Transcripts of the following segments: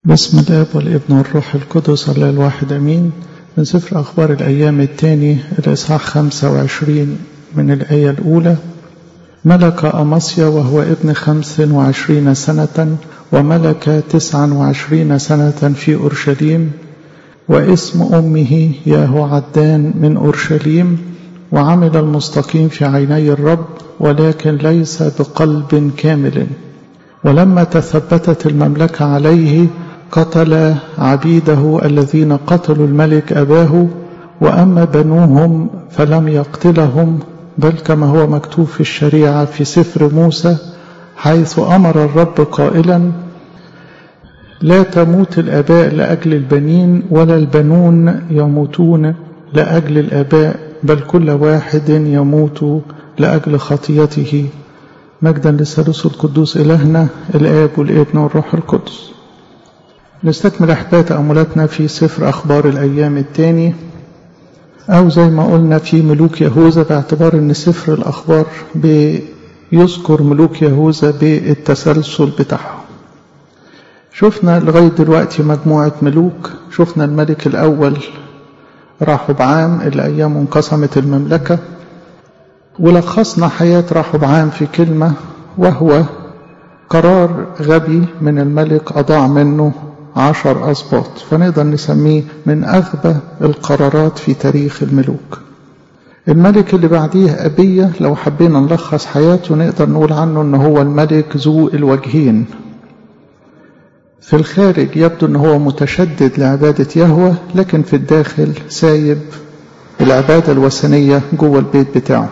بسم الاب والابن والروح القدس الله الواحد امين من سفر اخبار الايام الثاني الاصحاح 25 من الايه الاولى ملك امصيا وهو ابن خمس وعشرين سنه وملك تسعا وعشرين سنه في اورشليم واسم امه ياهو عدان من اورشليم وعمل المستقيم في عيني الرب ولكن ليس بقلب كامل ولما تثبتت المملكه عليه قتل عبيده الذين قتلوا الملك أباه وأما بنوهم فلم يقتلهم بل كما هو مكتوب في الشريعة في سفر موسى حيث أمر الرب قائلا لا تموت الآباء لأجل البنين ولا البنون يموتون لأجل الآباء بل كل واحد يموت لأجل خطيته مجدا للثالوث القدوس إلهنا الآب والابن والروح القدس نستكمل أحباء تأملاتنا في سفر أخبار الأيام الثاني أو زي ما قلنا في ملوك يهوذا باعتبار أن سفر الأخبار بيذكر ملوك يهوذا بالتسلسل بتاعهم شفنا لغاية دلوقتي مجموعة ملوك شفنا الملك الأول راحب عام اللي أيامه انقسمت المملكة ولخصنا حياة راحب عام في كلمة وهو قرار غبي من الملك أضاع منه عشر أسباط فنقدر نسميه من أغبى القرارات في تاريخ الملوك الملك اللي بعديه أبية لو حبينا نلخص حياته نقدر نقول عنه أنه هو الملك ذو الوجهين في الخارج يبدو أنه هو متشدد لعبادة يهوه لكن في الداخل سايب العبادة الوثنية جوه البيت بتاعه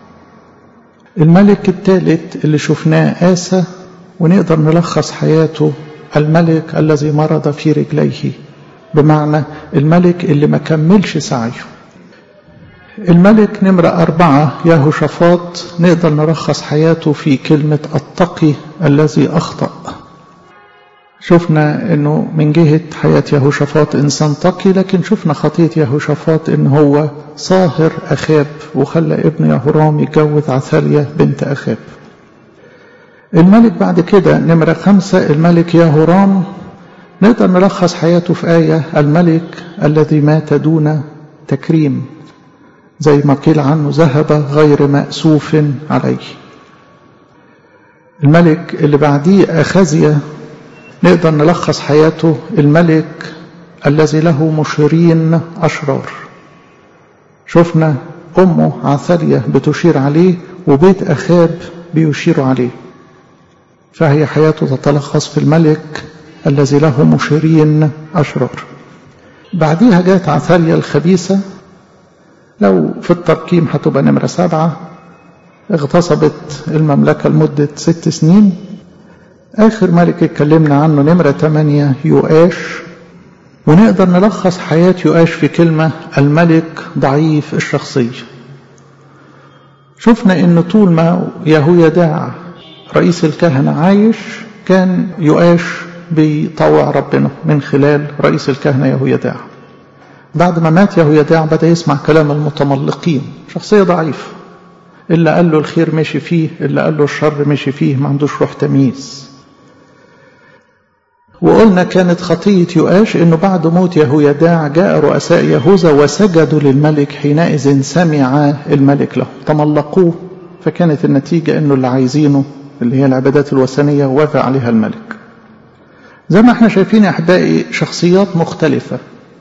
الملك الثالث اللي شفناه آسى ونقدر نلخص حياته الملك الذي مرض في رجليه بمعنى الملك اللي ما كملش سعيه الملك نمرة أربعة ياهو شفاط نقدر نلخص حياته في كلمة التقي الذي أخطأ شفنا أنه من جهة حياة ياهو شفاط إنسان تقي لكن شفنا خطية ياهو شفاط أنه هو صاهر أخاب وخلى ابن يهورام يتجوز عثالية بنت أخاب الملك بعد كده نمرة خمسة الملك ياهورام نقدر نلخص حياته في آية الملك الذي مات دون تكريم زي ما قيل عنه ذهب غير مأسوف عليه الملك اللي بعديه أخزية نقدر نلخص حياته الملك الذي له مشيرين أشرار شفنا أمه عثالية بتشير عليه وبيت أخاب بيشير عليه فهي حياته تتلخص في الملك الذي له مشيرين أشرار بعديها جاءت عثاليا الخبيثة لو في الترقيم هتبقى نمرة سبعة اغتصبت المملكة لمدة ست سنين آخر ملك اتكلمنا عنه نمرة ثمانية يؤاش ونقدر نلخص حياة يؤاش في كلمة الملك ضعيف الشخصية شفنا ان طول ما يهويداع رئيس الكهنة عايش كان يؤاش بيطوع ربنا من خلال رئيس الكهنة يهويداع بعد ما مات يهويداع بدأ يسمع كلام المتملقين شخصية ضعيفة اللي قال له الخير مشي فيه اللي قال له الشر مشي فيه ما عندوش روح تمييز وقلنا كانت خطية يؤاش انه بعد موت يهويداع جاء رؤساء يهوذا وسجدوا للملك حينئذ سمع الملك له تملقوه فكانت النتيجة انه اللي عايزينه اللي هي العبادات الوثنية وافق عليها الملك زي ما احنا شايفين يا احبائي شخصيات مختلفة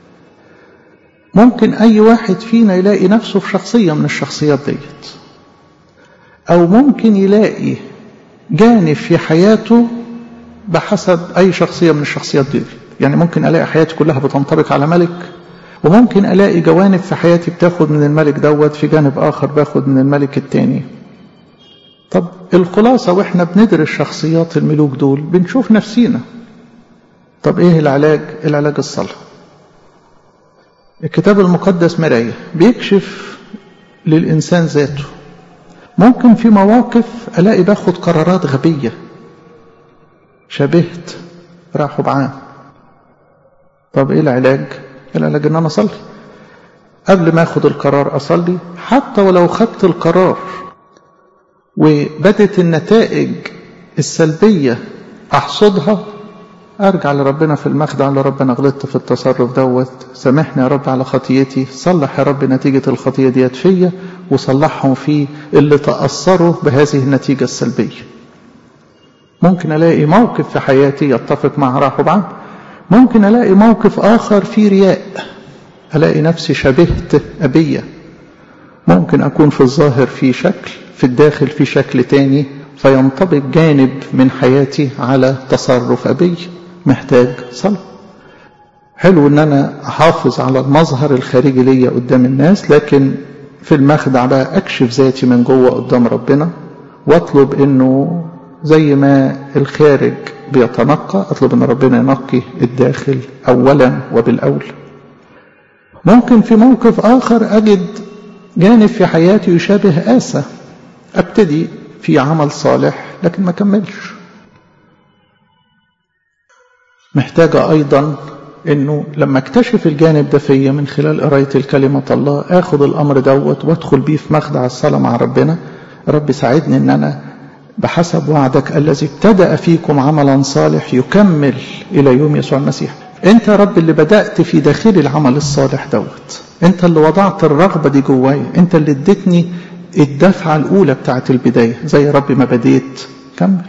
ممكن اي واحد فينا يلاقي نفسه في شخصية من الشخصيات ديت او ممكن يلاقي جانب في حياته بحسب اي شخصية من الشخصيات دي يعني ممكن الاقي حياتي كلها بتنطبق على ملك وممكن الاقي جوانب في حياتي بتاخد من الملك دوت في جانب اخر باخد من الملك التاني طب الخلاصة واحنا بندرس شخصيات الملوك دول بنشوف نفسينا طب ايه العلاج العلاج الصلاة الكتاب المقدس مراية بيكشف للإنسان ذاته ممكن في مواقف ألاقي باخد قرارات غبية شبهت راحوا بعام طب ايه العلاج العلاج ان انا اصلي قبل ما اخد القرار اصلي حتى ولو خدت القرار وبدت النتائج السلبية أحصدها ارجع لربنا في المخدع اقول ربنا غلطت في التصرف دوت سامحني يا رب على خطيتي صلح يا رب نتيجة الخطية ديت فيا وصلحهم في اللي تأثروا بهذه النتيجة السلبية ممكن الاقي موقف في حياتي يتفق مع رحب عنه ممكن الاقي موقف اخر فيه رياء الاقي نفسي شبهت ابيه ممكن اكون في الظاهر في شكل في الداخل في شكل تاني فينطبق جانب من حياتي على تصرف ابي محتاج صلاه حلو ان انا احافظ على المظهر الخارجي ليا قدام الناس لكن في المخدع بقى اكشف ذاتي من جوه قدام ربنا واطلب انه زي ما الخارج بيتنقى اطلب ان ربنا ينقي الداخل اولا وبالاول ممكن في موقف اخر اجد جانب في حياتي يشابه آسى ابتدي في عمل صالح لكن ما كملش محتاجة أيضا أنه لما اكتشف الجانب ده فيا من خلال قراية الكلمة الله آخد الأمر دوت وادخل بيه في مخدع الصلاة مع ربنا رب ساعدني أن أنا بحسب وعدك الذي ابتدأ فيكم عملا صالح يكمل إلى يوم يسوع المسيح أنت يا رب اللي بدأت في داخلي العمل الصالح دوت أنت اللي وضعت الرغبة دي جوايا أنت اللي اديتني الدفعة الأولى بتاعت البداية زي رب ما بديت كمل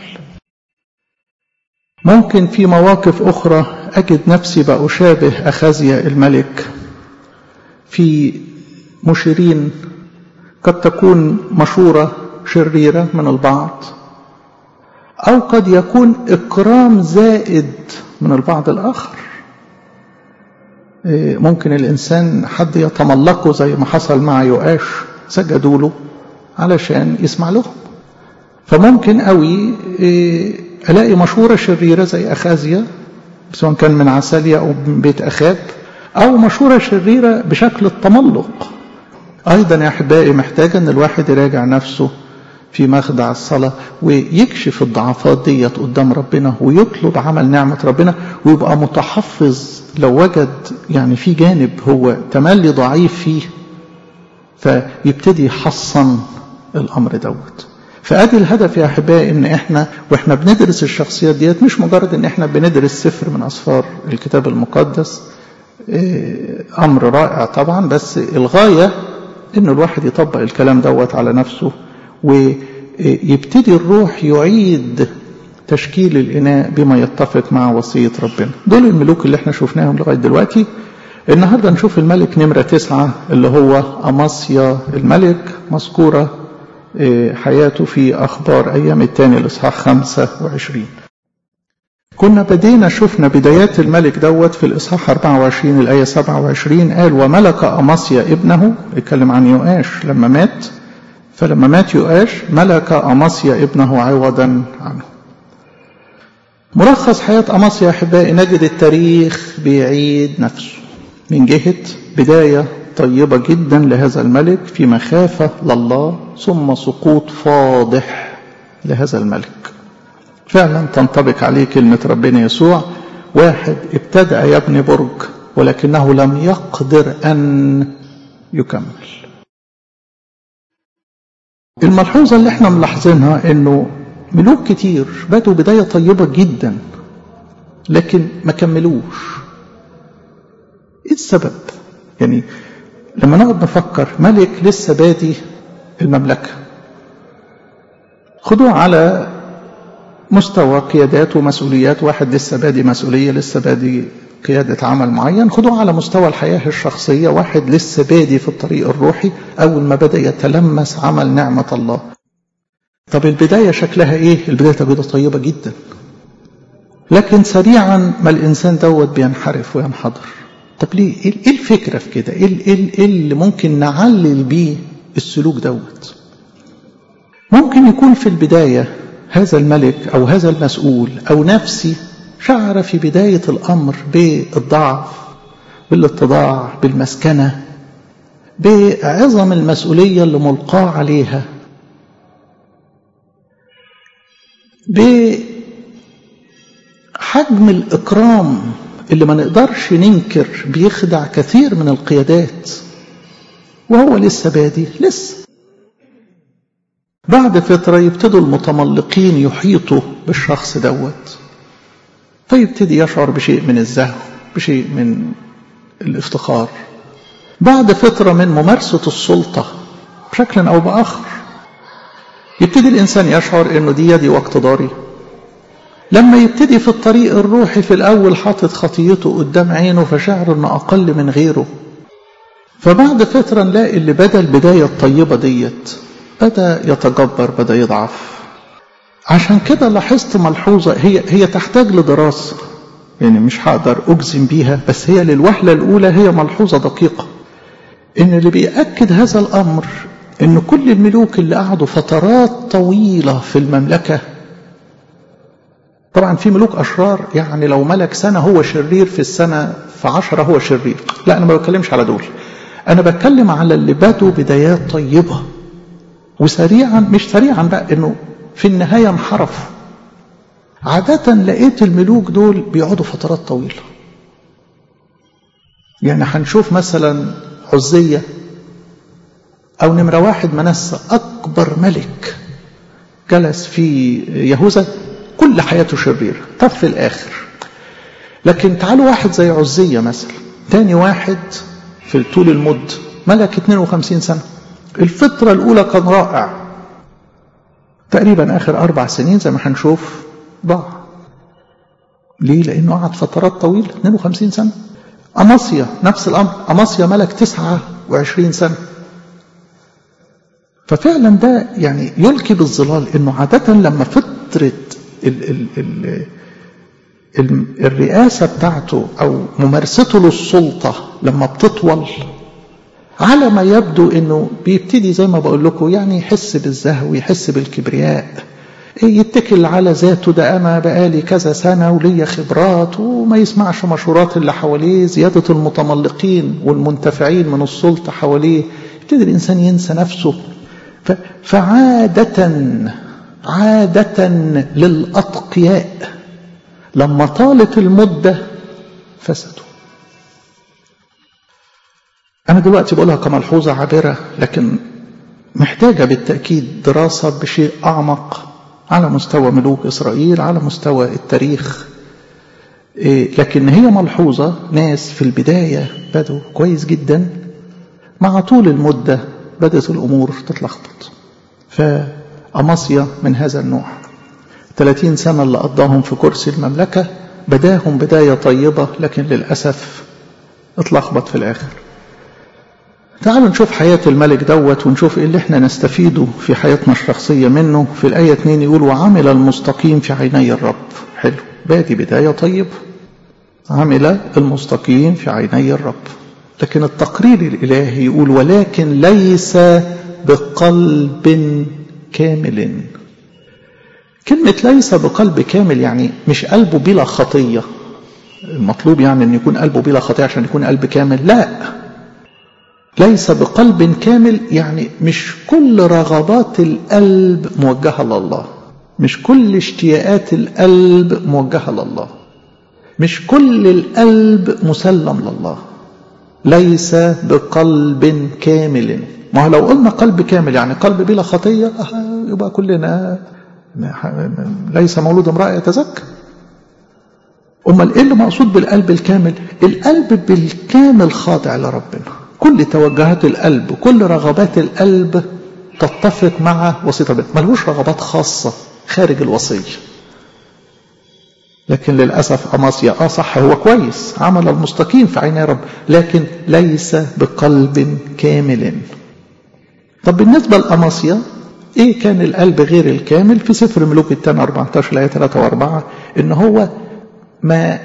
ممكن في مواقف أخرى أجد نفسي بأشابه أخازيا الملك في مشيرين قد تكون مشورة شريرة من البعض أو قد يكون إكرام زائد من البعض الآخر ممكن الإنسان حد يتملقه زي ما حصل مع يؤاش سجدوا له علشان يسمع لهم فممكن قوي ألاقي مشورة شريرة زي أخازيا سواء كان من عساليا أو من بيت أخاب أو مشورة شريرة بشكل التملق أيضا يا أحبائي محتاجة أن الواحد يراجع نفسه في مخدع الصلاة ويكشف الضعفات ديت قدام ربنا ويطلب عمل نعمة ربنا ويبقى متحفظ لو وجد يعني في جانب هو تملي ضعيف فيه فيبتدي يحصن الأمر دوت فادي الهدف يا احبائي ان احنا واحنا بندرس الشخصيات ديت مش مجرد ان احنا بندرس سفر من اسفار الكتاب المقدس امر رائع طبعا بس الغايه انه الواحد يطبق الكلام دوت على نفسه ويبتدي الروح يعيد تشكيل الاناء بما يتفق مع وصيه ربنا دول الملوك اللي احنا شفناهم لغايه دلوقتي النهارده نشوف الملك نمره تسعه اللي هو اماسيا الملك مذكوره حياته في أخبار أيام الثاني الإصحاح 25 كنا بدينا شفنا بدايات الملك دوت في الإصحاح 24 الآية 27 قال وملك أماسيا ابنه اتكلم عن يؤاش لما مات فلما مات يؤاش ملك أماسيا ابنه عوضا عنه ملخص حياة أماسيا أحبائي نجد التاريخ بيعيد نفسه من جهة بداية طيبة جدا لهذا الملك في مخافة لله ثم سقوط فاضح لهذا الملك فعلا تنطبق عليه كلمة ربنا يسوع واحد ابتدأ يبني برج ولكنه لم يقدر أن يكمل الملحوظة اللي احنا ملاحظينها انه ملوك كتير بدوا بداية طيبة جدا لكن ما كملوش ايه السبب يعني لما نقعد نفكر ملك لسه بادي المملكة خدوه على مستوى قيادات ومسؤوليات واحد لسه بادي مسؤولية لسه بادي قيادة عمل معين خدوه على مستوى الحياة الشخصية واحد لسه بادي في الطريق الروحي أول ما بدأ يتلمس عمل نعمة الله طب البداية شكلها إيه؟ البداية تجدها طيبة جدا لكن سريعا ما الإنسان دوت بينحرف وينحدر طب ليه ايه الفكره في كده ايه ايه اللي ممكن نعلل بيه السلوك دوت ممكن يكون في البدايه هذا الملك او هذا المسؤول او نفسي شعر في بدايه الامر بالضعف بالاتضاع بالمسكنه بعظم المسؤوليه اللي ملقاه عليها بحجم الاكرام اللي ما نقدرش ننكر بيخدع كثير من القيادات وهو لسه بادي لسه بعد فترة يبتدوا المتملقين يحيطوا بالشخص دوت فيبتدي يشعر بشيء من الزهو بشيء من الافتخار بعد فترة من ممارسة السلطة بشكل أو بآخر يبتدي الإنسان يشعر أنه دي يدي واقتداري لما يبتدي في الطريق الروحي في الأول حاطط خطيته قدام عينه فشعر أنه أقل من غيره فبعد فترة نلاقي اللي بدأ البداية الطيبة ديت بدأ يتجبر بدأ يضعف عشان كده لاحظت ملحوظة هي هي تحتاج لدراسة يعني مش هقدر أجزم بيها بس هي للوهلة الأولى هي ملحوظة دقيقة إن اللي بيأكد هذا الأمر إن كل الملوك اللي قعدوا فترات طويلة في المملكة طبعا في ملوك أشرار يعني لو ملك سنة هو شرير في السنة في عشرة هو شرير لا أنا ما بتكلمش على دول أنا بتكلم على اللي بدوا بدايات طيبة وسريعا مش سريعا بقى إنه في النهاية انحرفوا عادة لقيت الملوك دول بيقعدوا فترات طويلة يعني هنشوف مثلا عزية أو نمرة واحد منسى أكبر ملك جلس في يهوذا كل حياته شريرة طب في الآخر لكن تعالوا واحد زي عزية مثلا تاني واحد في طول المد ملك 52 سنة الفترة الأولى كان رائع تقريبا آخر أربع سنين زي ما هنشوف ضاع ليه؟ لأنه قعد فترات طويلة 52 سنة أماسيا نفس الأمر أماسيا ملك 29 سنة ففعلا ده يعني يلقي بالظلال انه عادة لما فترة ال ال ال ال الرئاسة بتاعته او ممارسته للسلطة لما بتطول على ما يبدو انه بيبتدي زي ما بقول لكم يعني يحس بالزهو يحس بالكبرياء يتكل على ذاته ده انا بقالي كذا سنه وليا خبرات وما يسمعش مشورات اللي حواليه زياده المتملقين والمنتفعين من السلطه حواليه يبتدي الانسان ينسى نفسه فعادة عادة للأتقياء لما طالت المدة فسدوا أنا دلوقتي بقولها كملحوظة عابرة لكن محتاجة بالتأكيد دراسة بشيء أعمق على مستوى ملوك إسرائيل على مستوى التاريخ لكن هي ملحوظة ناس في البداية بدوا كويس جدا مع طول المدة بدأت الأمور تتلخبط فأماسيا من هذا النوع 30 سنة اللي قضاهم في كرسي المملكة بداهم بداية طيبة لكن للأسف اتلخبط في الآخر تعالوا نشوف حياة الملك دوت ونشوف ايه اللي احنا نستفيده في حياتنا الشخصية منه في الآية 2 يقول وعمل المستقيم في عيني الرب حلو بادي بداية طيبة عمل المستقيم في عيني الرب لكن التقرير الإلهي يقول ولكن ليس بقلب كامل كلمة ليس بقلب كامل يعني مش قلبه بلا خطية المطلوب يعني أن يكون قلبه بلا خطية عشان يكون قلب كامل لا ليس بقلب كامل يعني مش كل رغبات القلب موجهة لله مش كل اشتياقات القلب موجهة لله مش كل القلب مسلم لله ليس بقلب كامل ما هو لو قلنا قلب كامل يعني قلب بلا خطية يبقى كلنا ليس مولود امرأة يتزكى أمال إيه اللي مقصود بالقلب الكامل القلب بالكامل خاضع لربنا كل توجهات القلب كل رغبات القلب تتفق مع وصية ربنا ملوش رغبات خاصة خارج الوصية لكن للأسف أماسيا آه صح هو كويس عمل المستقيم في عيني رب لكن ليس بقلب كامل طب بالنسبة لأماسيا إيه كان القلب غير الكامل في سفر ملوك الثاني 14 الآية 3 و4 إن هو ما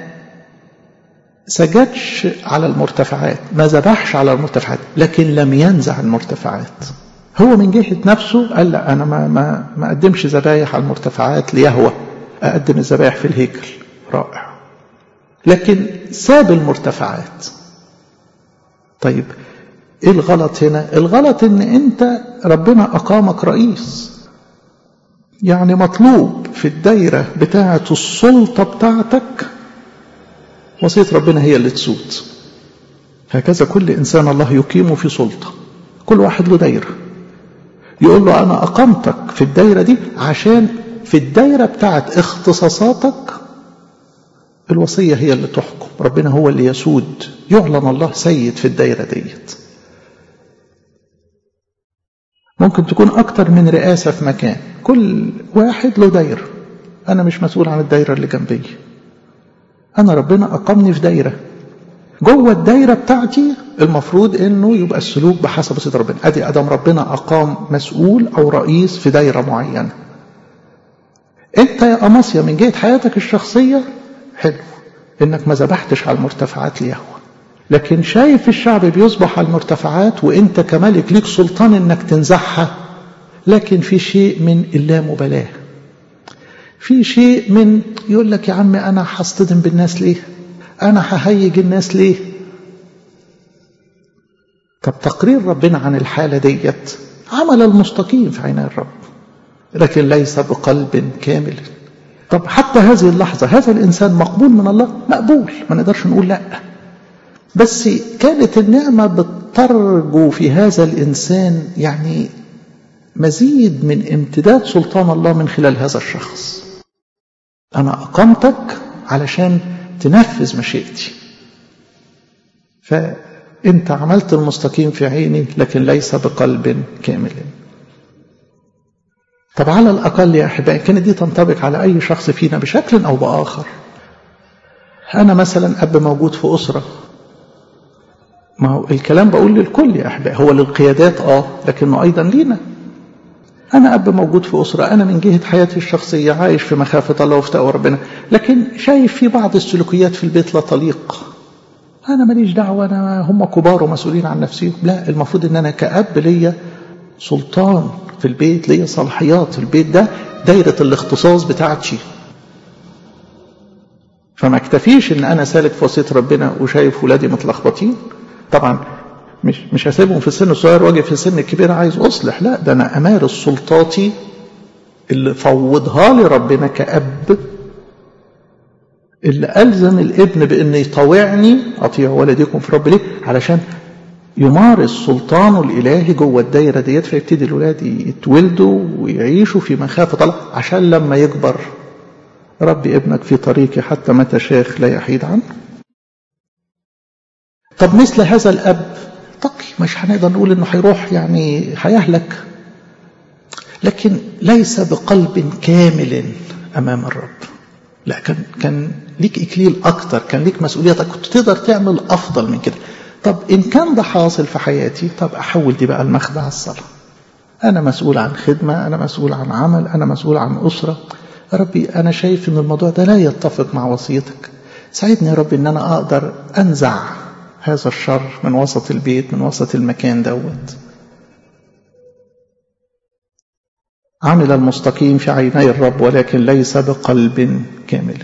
سجدش على المرتفعات ما ذبحش على المرتفعات لكن لم ينزع المرتفعات هو من جهة نفسه قال لا أنا ما, ما, ما أقدمش ذبايح على المرتفعات ليهوى أقدم الذبائح في الهيكل رائع لكن ساب المرتفعات طيب ايه الغلط هنا الغلط ان انت ربنا اقامك رئيس يعني مطلوب في الدايرة بتاعة السلطة بتاعتك وصية ربنا هي اللي تسود هكذا كل إنسان الله يقيمه في سلطة كل واحد له دايرة يقول له أنا أقامتك في الدايرة دي عشان في الدايرة بتاعت اختصاصاتك الوصية هي اللي تحكم ربنا هو اللي يسود يعلن الله سيد في الدايرة ديت ممكن تكون أكتر من رئاسة في مكان كل واحد له دايرة أنا مش مسؤول عن الدايرة اللي جنبي أنا ربنا أقامني في دايرة جوه الدايرة بتاعتي المفروض انه يبقى السلوك بحسب وصية ربنا ادي ادم ربنا اقام مسؤول او رئيس في دايرة معينة انت يا اماسيا من جهة حياتك الشخصية حلو انك ما ذبحتش على المرتفعات ليهوى لكن شايف الشعب بيصبح على المرتفعات وانت كملك ليك سلطان انك تنزعها لكن في شيء من اللامبالاة في شيء من يقول لك يا عم انا هصطدم بالناس ليه انا ههيج الناس ليه طب تقرير ربنا عن الحالة ديت عمل المستقيم في عيني الرب لكن ليس بقلب كامل طب حتى هذه اللحظة هذا الإنسان مقبول من الله مقبول ما نقدرش نقول لا بس كانت النعمة بترجو في هذا الإنسان يعني مزيد من امتداد سلطان الله من خلال هذا الشخص أنا أقمتك علشان تنفذ مشيئتي فأنت عملت المستقيم في عيني لكن ليس بقلب كامل طب على الأقل يا أحبائي كانت دي تنطبق على أي شخص فينا بشكل أو بآخر أنا مثلا أب موجود في أسرة ما هو الكلام بقول للكل يا أحبائي هو للقيادات آه لكنه أيضا لينا أنا أب موجود في أسرة أنا من جهة حياتي الشخصية عايش في مخافة الله وفي تقوى ربنا لكن شايف في بعض السلوكيات في البيت لا تليق أنا ماليش دعوة أنا هم كبار ومسؤولين عن نفسهم لا المفروض إن أنا كأب ليا سلطان في البيت ليا صلاحيات في البيت ده دايرة الاختصاص بتاعتي فما اكتفيش ان انا سالك في وصيه ربنا وشايف ولادي متلخبطين طبعا مش مش هسيبهم في السن الصغير واجي في السن الكبير عايز اصلح لا ده انا امارس سلطاتي اللي فوضها لي ربنا كاب اللي الزم الابن بان يطوعني اطيعوا والديكم في رب ليه علشان يمارس سلطانه الالهي جوه الدايره ديت فيبتدي الولاد يتولدوا ويعيشوا في مخافه الله عشان لما يكبر ربي ابنك في طريقي حتى متى شاخ لا يحيد عنه طب مثل هذا الاب تقي مش هنقدر نقول انه هيروح يعني هيهلك لكن ليس بقلب كامل امام الرب لا كان كان ليك اكليل اكتر كان ليك مسؤوليتك كنت تقدر تعمل افضل من كده طب ان كان ده حاصل في حياتي طب احول دي بقى المخدع الصلاه انا مسؤول عن خدمه انا مسؤول عن عمل انا مسؤول عن اسره يا ربي انا شايف ان الموضوع ده لا يتفق مع وصيتك ساعدني يا ربي ان انا اقدر انزع هذا الشر من وسط البيت من وسط المكان دوت عمل المستقيم في عيني الرب ولكن ليس بقلب كامل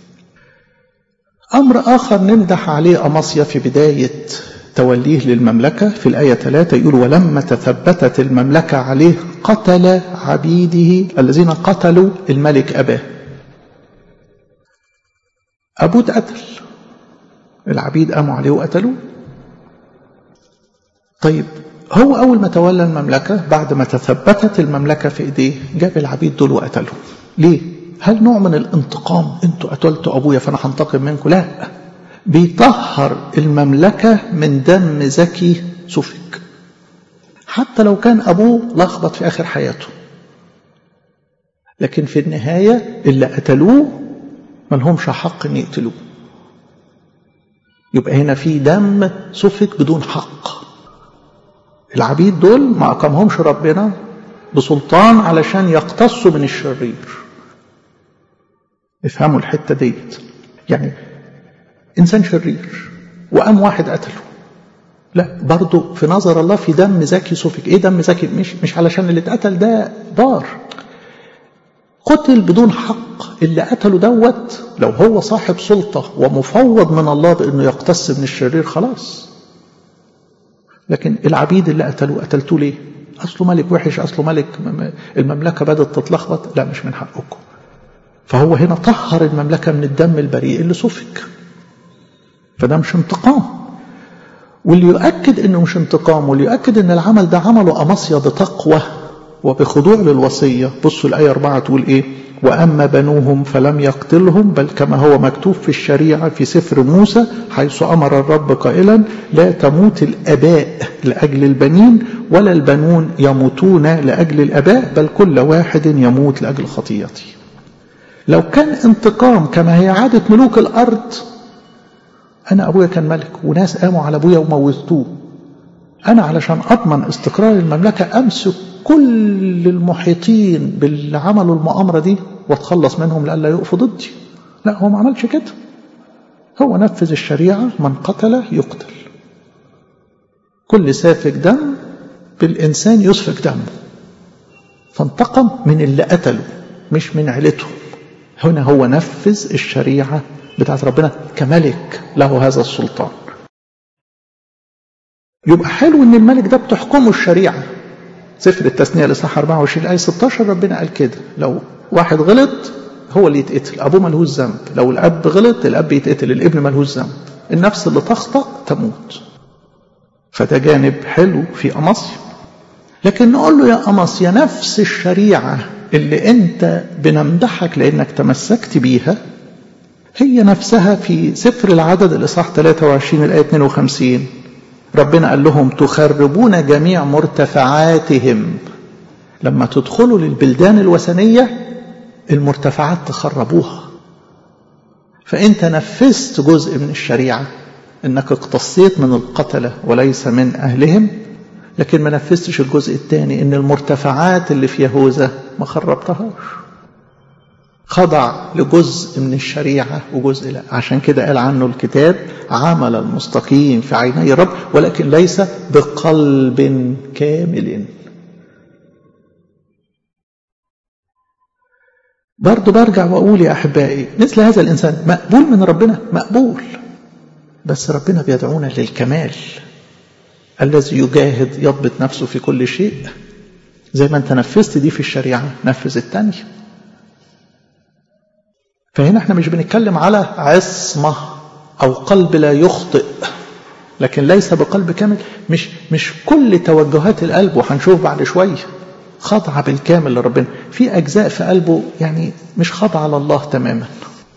أمر آخر نمدح عليه أمصيا في بداية توليه للمملكة في الآية 3 يقول ولما تثبتت المملكة عليه قتل عبيده الذين قتلوا الملك أباه أبوه اتقتل العبيد قاموا عليه وقتلوه طيب هو أول ما تولى المملكة بعد ما تثبتت المملكة في إيديه جاب العبيد دول وقتلهم ليه؟ هل نوع من الانتقام انتوا قتلتوا أبويا فأنا هنتقم منكم لا بيطهر المملكة من دم زكي سفك حتى لو كان أبوه لخبط في آخر حياته لكن في النهاية اللي قتلوه ملهمش حق ان يقتلوه يبقى هنا في دم سفك بدون حق العبيد دول ما أقامهمش ربنا بسلطان علشان يقتصوا من الشرير افهموا الحتة ديت يعني إنسان شرير وقام واحد قتله لا برضه في نظر الله في دم زكي سفك ايه دم زكي مش مش علشان اللي اتقتل ده بار قتل بدون حق اللي قتله دوت لو هو صاحب سلطة ومفوض من الله بأنه يقتص من الشرير خلاص لكن العبيد اللي قتلوه قتلتوه ليه أصله ملك وحش أصله ملك المملكة بدأت تتلخبط لا مش من حقكم فهو هنا طهر المملكة من الدم البريء اللي سفك فده مش انتقام واللي يؤكد انه مش انتقام واللي يؤكد ان العمل ده عمله أمصيا بتقوى وبخضوع للوصية بصوا الآية أربعة تقول إيه وأما بنوهم فلم يقتلهم بل كما هو مكتوب في الشريعة في سفر موسى حيث أمر الرب قائلا لا تموت الأباء لأجل البنين ولا البنون يموتون لأجل الأباء بل كل واحد يموت لأجل خطيته لو كان انتقام كما هي عادة ملوك الأرض أنا أبويا كان ملك وناس قاموا على أبويا وموتوه أنا علشان أضمن استقرار المملكة أمسك كل المحيطين باللي عملوا المؤامرة دي واتخلص منهم لألا يقفوا ضدي لا هو ما عملش كده هو نفذ الشريعة من قتل يقتل كل سافك دم بالإنسان يسفك دمه فانتقم من اللي قتله مش من عيلته هنا هو نفذ الشريعة بتاعت ربنا كملك له هذا السلطان يبقى حلو ان الملك ده بتحكمه الشريعه سفر التثنيه الاصحاح 24 الايه 16 ربنا قال كده لو واحد غلط هو اللي يتقتل ابوه ملهوش ذنب لو الاب غلط الاب يتقتل الابن ملهوش ذنب النفس اللي تخطا تموت فده جانب حلو في امصيا لكن نقول له يا امصيا نفس الشريعه اللي انت بنمدحك لانك تمسكت بيها هي نفسها في سفر العدد الاصحاح 23 الايه 52 ربنا قال لهم تخربون جميع مرتفعاتهم لما تدخلوا للبلدان الوثنية المرتفعات تخربوها فأنت نفذت جزء من الشريعة أنك اقتصيت من القتلة وليس من أهلهم لكن ما نفذتش الجزء الثاني أن المرتفعات اللي في يهوذا ما خربتهاش خضع لجزء من الشريعة وجزء لا عشان كده قال عنه الكتاب عمل المستقيم في عيني رب ولكن ليس بقلب كامل برضو برجع وأقول يا أحبائي مثل هذا الإنسان مقبول من ربنا مقبول بس ربنا بيدعونا للكمال الذي يجاهد يضبط نفسه في كل شيء زي ما انت نفذت دي في الشريعة نفذ التانية فهنا احنا مش بنتكلم على عصمة أو قلب لا يخطئ لكن ليس بقلب كامل مش مش كل توجهات القلب وهنشوف بعد شوية خاضعة بالكامل لربنا في أجزاء في قلبه يعني مش خاضعة لله تماما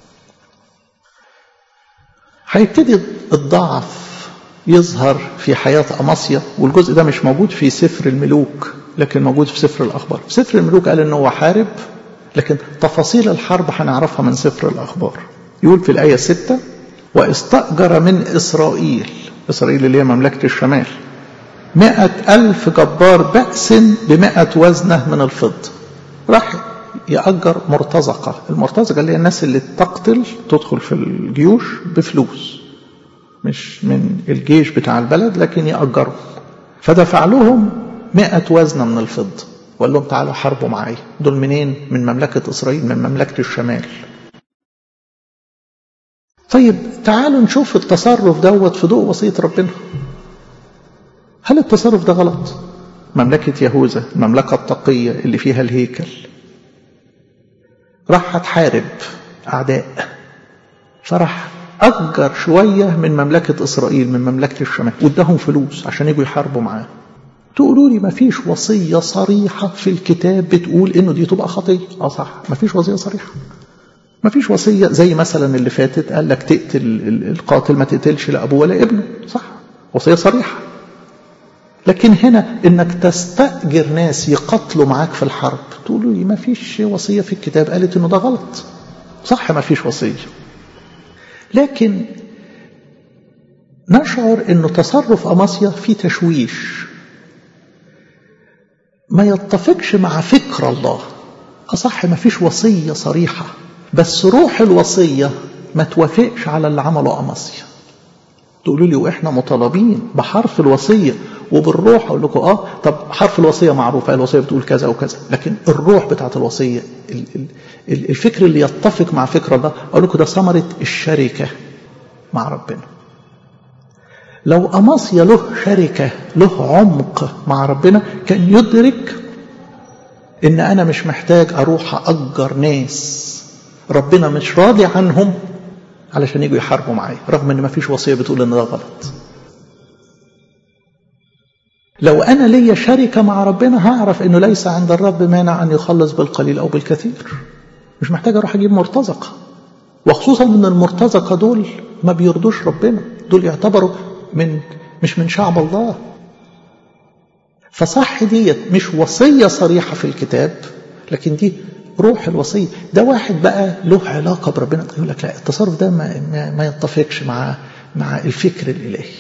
هيبتدي الضعف يظهر في حياة أماسيا والجزء ده مش موجود في سفر الملوك لكن موجود في سفر الأخبار في سفر الملوك قال إنه هو حارب لكن تفاصيل الحرب هنعرفها من سفر الأخبار يقول في الآية 6 واستأجر من إسرائيل إسرائيل اللي هي مملكة الشمال مئة ألف جبار بأس بمئة وزنة من الفضة راح يأجر مرتزقة المرتزقة اللي هي الناس اللي تقتل تدخل في الجيوش بفلوس مش من الجيش بتاع البلد لكن يأجرهم فدفع لهم مئة وزنة من الفضة وقال لهم تعالوا حاربوا معايا دول منين من مملكة إسرائيل من مملكة الشمال طيب تعالوا نشوف التصرف دوت في ضوء وصية ربنا هل التصرف ده غلط مملكة يهوذا المملكة التقية اللي فيها الهيكل راح تحارب أعداء فراح أجر شوية من مملكة إسرائيل من مملكة الشمال واداهم فلوس عشان يجوا يحاربوا معاه تقولوا لي ما فيش وصية صريحة في الكتاب بتقول إنه دي تبقى خطية آه صح ما فيش وصية صريحة ما فيش وصية زي مثلا اللي فاتت قال لك تقتل القاتل ما تقتلش لا أبوه ولا ابنه صح وصية صريحة لكن هنا انك تستأجر ناس يقتلوا معاك في الحرب تقولوا لي ما فيش وصية في الكتاب قالت انه ده غلط صح ما فيش وصية لكن نشعر انه تصرف اماسيا فيه تشويش ما يتفقش مع فكر الله أصح ما فيش وصية صريحة بس روح الوصية ما توافقش على اللي عمله أماسيا تقولوا لي وإحنا مطالبين بحرف الوصية وبالروح أقول لكم آه طب حرف الوصية معروف الوصية بتقول كذا وكذا لكن الروح بتاعت الوصية الفكر اللي يتفق مع فكر الله أقول لكم ده ثمرة الشركة مع ربنا لو أماسيا له شركة له عمق مع ربنا كان يدرك إن أنا مش محتاج أروح أأجر ناس ربنا مش راضي عنهم علشان يجوا يحاربوا معايا رغم إن ما فيش وصية بتقول إن ده غلط لو أنا ليا شركة مع ربنا هعرف أنه ليس عند الرب مانع أن يخلص بالقليل أو بالكثير مش محتاج أروح أجيب مرتزقة وخصوصا أن المرتزقة دول ما بيرضوش ربنا دول يعتبروا من مش من شعب الله فصح ديت مش وصية صريحة في الكتاب لكن دي روح الوصية ده واحد بقى له علاقة بربنا يقول لك لا التصرف ده ما, ما, ما يتفقش مع مع الفكر الإلهي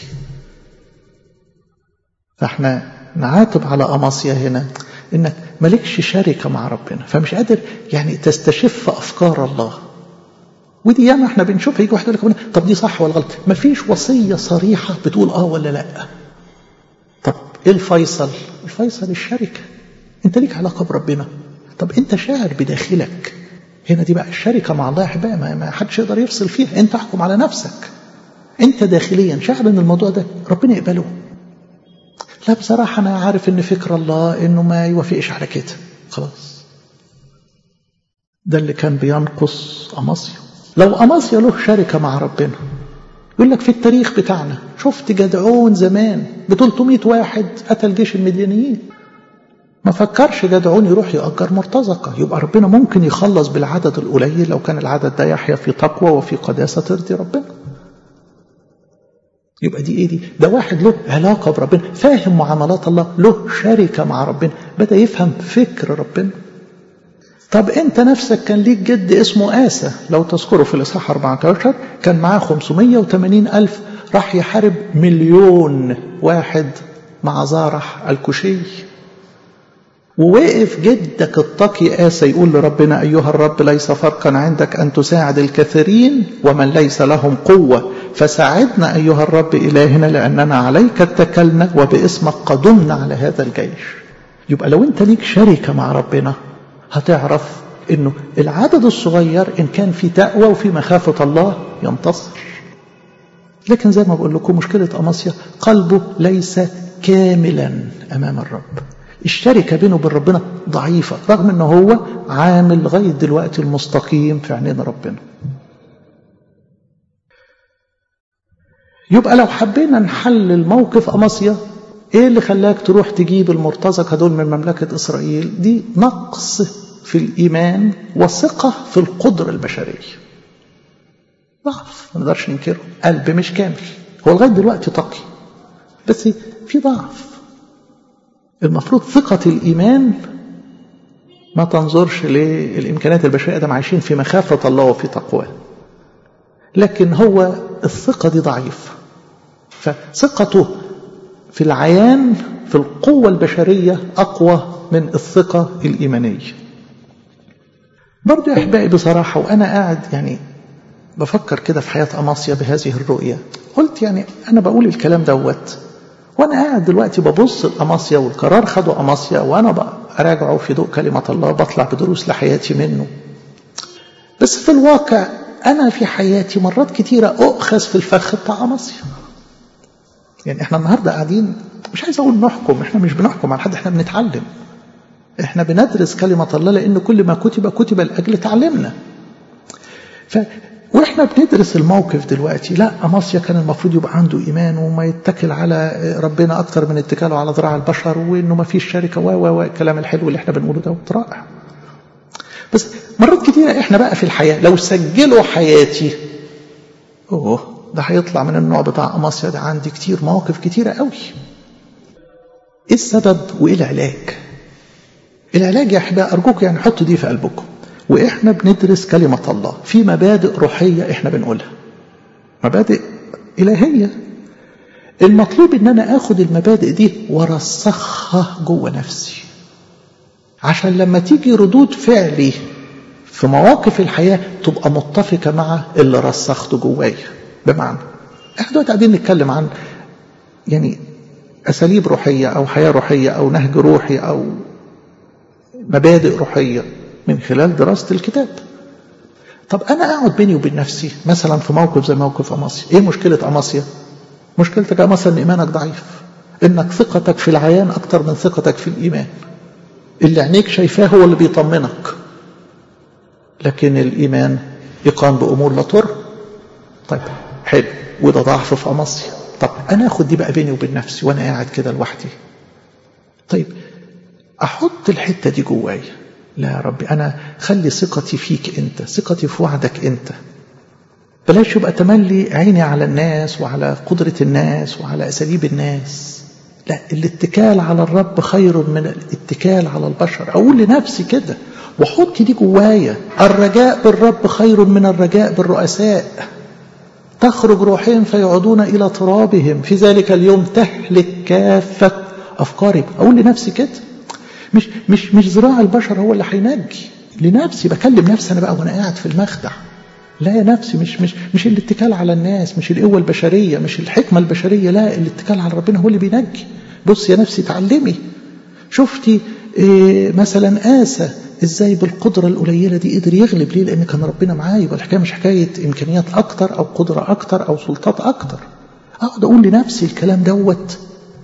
فاحنا نعاتب على أماسيا هنا انك مالكش شركة مع ربنا فمش قادر يعني تستشف أفكار الله ودي ياما احنا بنشوفها يجي واحد يقول لك طب دي صح ولا غلط مفيش وصية صريحة بتقول اه ولا لا طب ايه الفيصل الفيصل الشركة انت ليك علاقة بربنا طب انت شاعر بداخلك هنا دي بقى الشركة مع الله يا احبائي ما حدش يقدر يفصل فيها انت احكم على نفسك انت داخليا شاعر ان الموضوع ده ربنا يقبله لا بصراحة أنا عارف إن فكر الله إنه ما يوافقش على كده خلاص ده اللي كان بينقص أماسيا لو أماسيا له شركة مع ربنا يقول لك في التاريخ بتاعنا شفت جدعون زمان ب 300 واحد قتل جيش المديانيين ما فكرش جدعون يروح يأجر مرتزقة يبقى ربنا ممكن يخلص بالعدد القليل لو كان العدد ده يحيا في تقوى وفي قداسة ترضي ربنا يبقى دي ايه دي ده واحد له علاقة بربنا فاهم معاملات الله له شركة مع ربنا بدأ يفهم فكر ربنا طب انت نفسك كان ليك جد اسمه آسى لو تذكره في الإصحاح 14 كان معاه 580 ألف راح يحارب مليون واحد مع زارح الكوشي ووقف جدك التقي آسى يقول لربنا أيها الرب ليس فرقا عندك أن تساعد الكثيرين ومن ليس لهم قوة فساعدنا أيها الرب إلهنا لأننا عليك اتكلنا وباسمك قدمنا على هذا الجيش يبقى لو أنت ليك شركة مع ربنا هتعرف أنه العدد الصغير إن كان في تقوى وفي مخافة الله ينتصر لكن زي ما بقول لكم مشكلة أماسيا قلبه ليس كاملا أمام الرب الشركة بينه وبين ربنا ضعيفة رغم أنه هو عامل لغاية دلوقتي المستقيم في عينين ربنا يبقى لو حبينا نحلل موقف أماسيا ايه اللي خلاك تروح تجيب المرتزقة دول من مملكة إسرائيل دي نقص في الإيمان وثقة في القدرة البشرية ضعف ما نقدرش ننكره قلب مش كامل هو لغاية دلوقتي تقي بس في ضعف المفروض ثقة الإيمان ما تنظرش للإمكانيات البشرية ده عايشين في مخافة الله وفي تقواه لكن هو الثقة دي ضعيفة فثقته في العيان في القوة البشرية أقوى من الثقة الإيمانية برضو يا أحبائي بصراحة وأنا قاعد يعني بفكر كده في حياة أماسيا بهذه الرؤية قلت يعني أنا بقول الكلام دوت وأنا قاعد دلوقتي ببص لأماسيا والقرار خده أماسيا وأنا بقى أراجعه في ضوء كلمة الله بطلع بدروس لحياتي منه بس في الواقع أنا في حياتي مرات كتيرة أؤخذ في الفخ بتاع أماسيا يعني احنا النهاردة قاعدين مش عايز أقول نحكم احنا مش بنحكم على حد احنا بنتعلم احنا بندرس كلمة الله لأن كل ما كتب كتب لأجل تعلمنا ف واحنا بندرس الموقف دلوقتي لا أماسيا كان المفروض يبقى عنده إيمان وما يتكل على ربنا أكتر من اتكاله على ذراع البشر وإنه ما فيش شركة و و الكلام الحلو اللي احنا بنقوله ده رائع بس مرات كتيرة احنا بقى في الحياة لو سجلوا حياتي اوه ده هيطلع من النوع بتاع أماسيا ده عندي كتير مواقف كتيرة قوي ايه السبب وايه العلاج العلاج يا احباء ارجوكم يعني حطوا دي في قلبكم واحنا بندرس كلمة الله في مبادئ روحية احنا بنقولها مبادئ إلهية المطلوب ان انا اخد المبادئ دي وارسخها جوه نفسي عشان لما تيجي ردود فعلي في مواقف الحياة تبقى متفقة مع اللي رسخته جوايا بمعنى احنا دلوقتي قاعدين نتكلم عن يعني أساليب روحية أو حياة روحية أو نهج روحي أو مبادئ روحية من خلال دراسة الكتاب طب أنا أقعد بيني وبين نفسي مثلا في موقف زي موقف أماسيا إيه مشكلة أماسيا مشكلتك أماسيا إن إيمانك ضعيف إنك ثقتك في العيان أكتر من ثقتك في الإيمان اللي عينيك شايفاه هو اللي بيطمنك لكن الإيمان يقام بأمور لا ترى طيب حلو وده ضعف في أماسيا طب أنا أخد دي بقى بيني وبين نفسي وأنا قاعد كده لوحدي طيب احط الحته دي جوايا لا يا ربي انا خلي ثقتي فيك انت ثقتي في وعدك انت بلاش يبقى تملي عيني على الناس وعلى قدره الناس وعلى اساليب الناس لا الاتكال على الرب خير من الاتكال على البشر اقول لنفسي كده وحط دي جوايا الرجاء بالرب خير من الرجاء بالرؤساء تخرج روحهم فيعودون الى ترابهم في ذلك اليوم تهلك كافه افكاري اقول لنفسي كده مش مش مش ذراع البشر هو اللي هينجي لنفسي بكلم نفسي انا بقى وانا قاعد في المخدع لا يا نفسي مش مش مش الاتكال على الناس مش القوه البشريه مش الحكمه البشريه لا الاتكال على ربنا هو اللي بينجي بص يا نفسي اتعلمي شفتي إيه مثلا آسى ازاي بالقدرة القليلة دي قدر يغلب ليه لأن كان ربنا معاه يبقى الحكاية مش حكاية إمكانيات أكتر أو قدرة أكتر أو سلطات أكتر أقعد أقول لنفسي الكلام دوت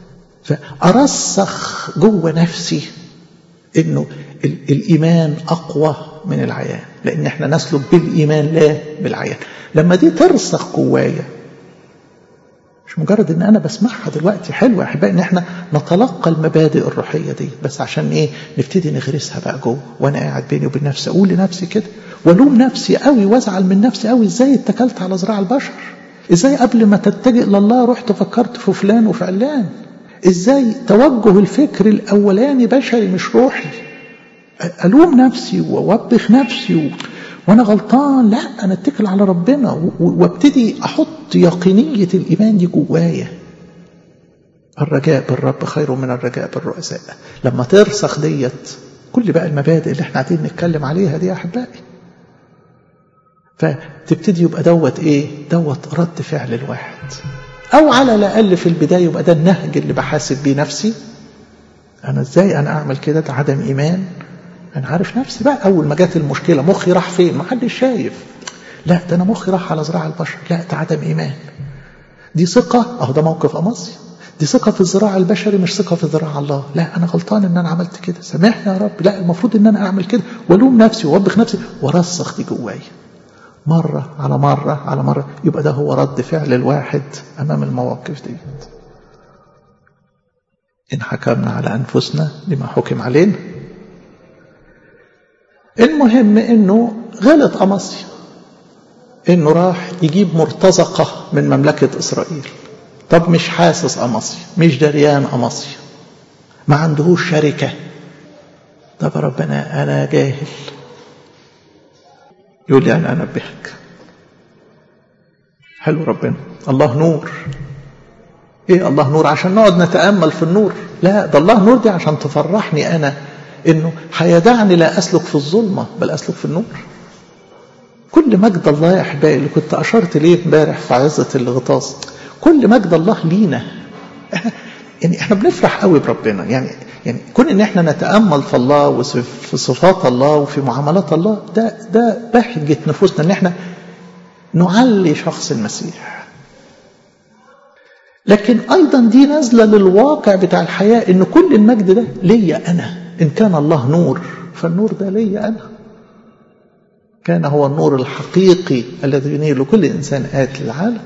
فأرسخ جوه نفسي إنه الإيمان أقوى من العيان لأن إحنا نسلك بالإيمان لا بالعيان لما دي ترسخ جوايا مش مجرد ان انا بسمعها دلوقتي حلوه يا احبائي ان احنا نتلقى المبادئ الروحيه دي بس عشان ايه نبتدي نغرسها بقى جوه وانا قاعد بيني وبين نفسي اقول لنفسي كده والوم نفسي قوي وازعل من نفسي قوي ازاي اتكلت على ذراع البشر ازاي قبل ما تتجه لله رحت فكرت في فلان وفي علان ازاي توجه الفكر الاولاني بشري مش روحي الوم نفسي واوبخ نفسي و... وانا غلطان لا انا اتكل على ربنا وابتدي احط يقينيه الايمان دي جوايا الرجاء بالرب خير من الرجاء بالرؤساء لما ترسخ ديت كل بقى المبادئ اللي احنا قاعدين نتكلم عليها دي يا احبائي فتبتدي يبقى دوت ايه دوت رد فعل الواحد او على الاقل في البدايه يبقى ده النهج اللي بحاسب بيه نفسي انا ازاي انا اعمل كده ده عدم ايمان انا عارف نفسي بقى اول ما جت المشكله مخي راح فين ما حدش شايف لا ده انا مخي راح على ذراع البشر لا ده عدم ايمان دي ثقه اهو ده موقف امصي دي ثقه في الذراع البشري مش ثقه في ذراع الله لا انا غلطان ان انا عملت كده سامحني يا رب لا المفروض ان انا اعمل كده والوم نفسي واوبخ نفسي وارسخ دي جوايا مره على مره على مره يبقى ده هو رد فعل الواحد امام المواقف دي ان حكمنا على انفسنا لما حكم علينا المهم انه غلط امصيا انه راح يجيب مرتزقة من مملكة اسرائيل طب مش حاسس امصيا مش دريان امصيا ما عندهوش شركة طب ربنا انا جاهل يقول لي انا انبهك حلو ربنا الله نور ايه الله نور عشان نقعد نتامل في النور لا ده الله نور دي عشان تفرحني انا انه هيدعني لا اسلك في الظلمه بل اسلك في النور كل مجد الله يا احبائي اللي كنت اشرت ليه امبارح في عزه الغطاس كل مجد الله لينا يعني احنا بنفرح قوي بربنا يعني يعني كون ان احنا نتامل في الله وفي صفات الله وفي معاملات الله ده ده بهجه نفوسنا ان احنا نعلي شخص المسيح لكن ايضا دي نازله للواقع بتاع الحياه ان كل المجد ده ليا انا ان كان الله نور فالنور ده ليا انا كان هو النور الحقيقي الذي ينير كل انسان ات للعالم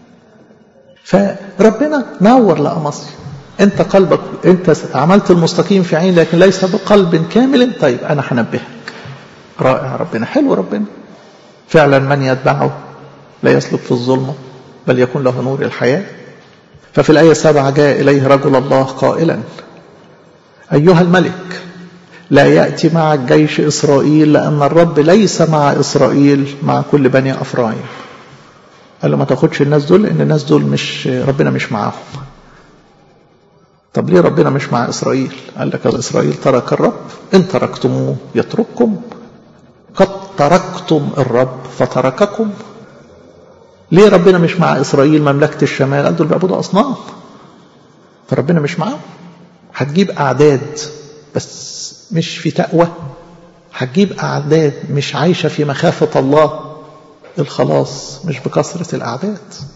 فربنا نور لأمصي انت قلبك انت عملت المستقيم في عين لكن ليس بقلب كامل طيب انا هنبهك رائع ربنا حلو ربنا فعلا من يتبعه لا يسلك في الظلمة بل يكون له نور الحياة ففي الآية سبعة جاء إليه رجل الله قائلا أيها الملك لا يأتي معك جيش إسرائيل لأن الرب ليس مع إسرائيل مع كل بني أفرايم قال له ما تاخدش الناس دول لأن الناس دول مش ربنا مش معاهم طب ليه ربنا مش مع إسرائيل قال لك إسرائيل ترك الرب إن تركتموه يترككم قد تركتم الرب فترككم ليه ربنا مش مع إسرائيل مملكة الشمال قال دول بيعبدوا أصنام فربنا مش معاهم هتجيب أعداد بس مش في تقوى هتجيب أعداد مش عايشة في مخافة الله الخلاص مش بكثرة الأعداد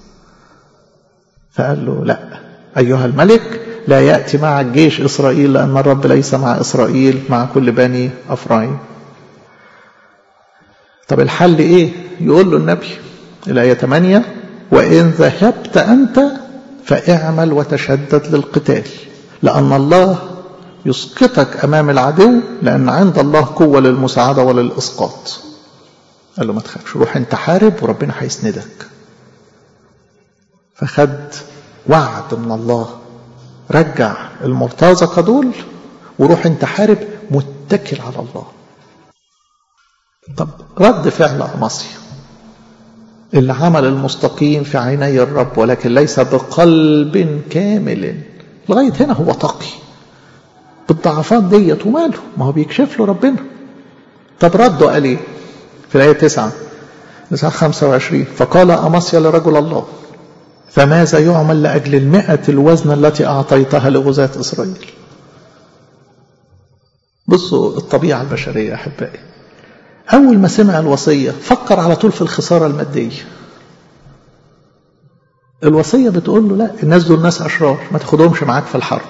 فقال له لا أيها الملك لا يأتي معك جيش إسرائيل لأن الرب ليس مع إسرائيل مع كل بني أفرايم طب الحل إيه يقول له النبي الآية 8 وإن ذهبت أنت فاعمل وتشدد للقتال لأن الله يسقطك أمام العدو لأن عند الله قوة للمساعدة وللإسقاط قال له ما تخافش روح انت حارب وربنا هيسندك فخد وعد من الله رجع المرتزقة دول وروح انت حارب متكل على الله طب رد فعل أمصيا اللي عمل المستقيم في عيني الرب ولكن ليس بقلب كامل لغاية هنا هو تقي بالضعفات ديت وماله ما هو بيكشف له ربنا طب رده قال ايه في الآية 9 9 25 فقال أمصيا لرجل الله فماذا يعمل لأجل المئة الوزن التي أعطيتها لغزاة إسرائيل بصوا الطبيعة البشرية أحبائي أول ما سمع الوصية فكر على طول في الخسارة المادية الوصية بتقول له لا الناس دول ناس أشرار ما تاخدهمش معاك في الحرب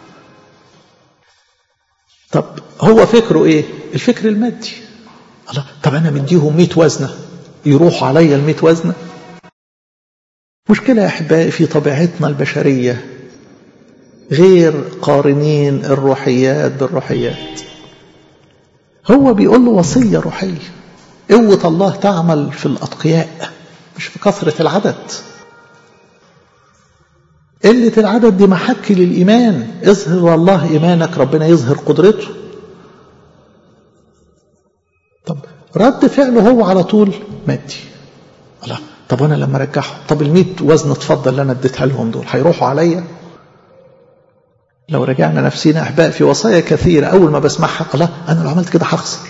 طب هو فكره إيه الفكر المادي الله طب أنا مديهم 100 وزنة يروحوا عليا ال 100 وزنة مشكلة يا أحبائي في طبيعتنا البشرية غير قارنين الروحيات بالروحيات هو بيقول له وصية روحية قوة الله تعمل في الأتقياء مش في كثرة العدد قلة العدد دي محك للإيمان اظهر الله إيمانك ربنا يظهر قدرته طب رد فعله هو على طول مادي الله طب أنا لما أرجعهم طب الميت وزن اتفضل اللي أنا اديتها لهم دول هيروحوا عليا لو رجعنا نفسينا أحباء في وصايا كثيرة أول ما بسمعها الله أنا لو عملت كده هخسر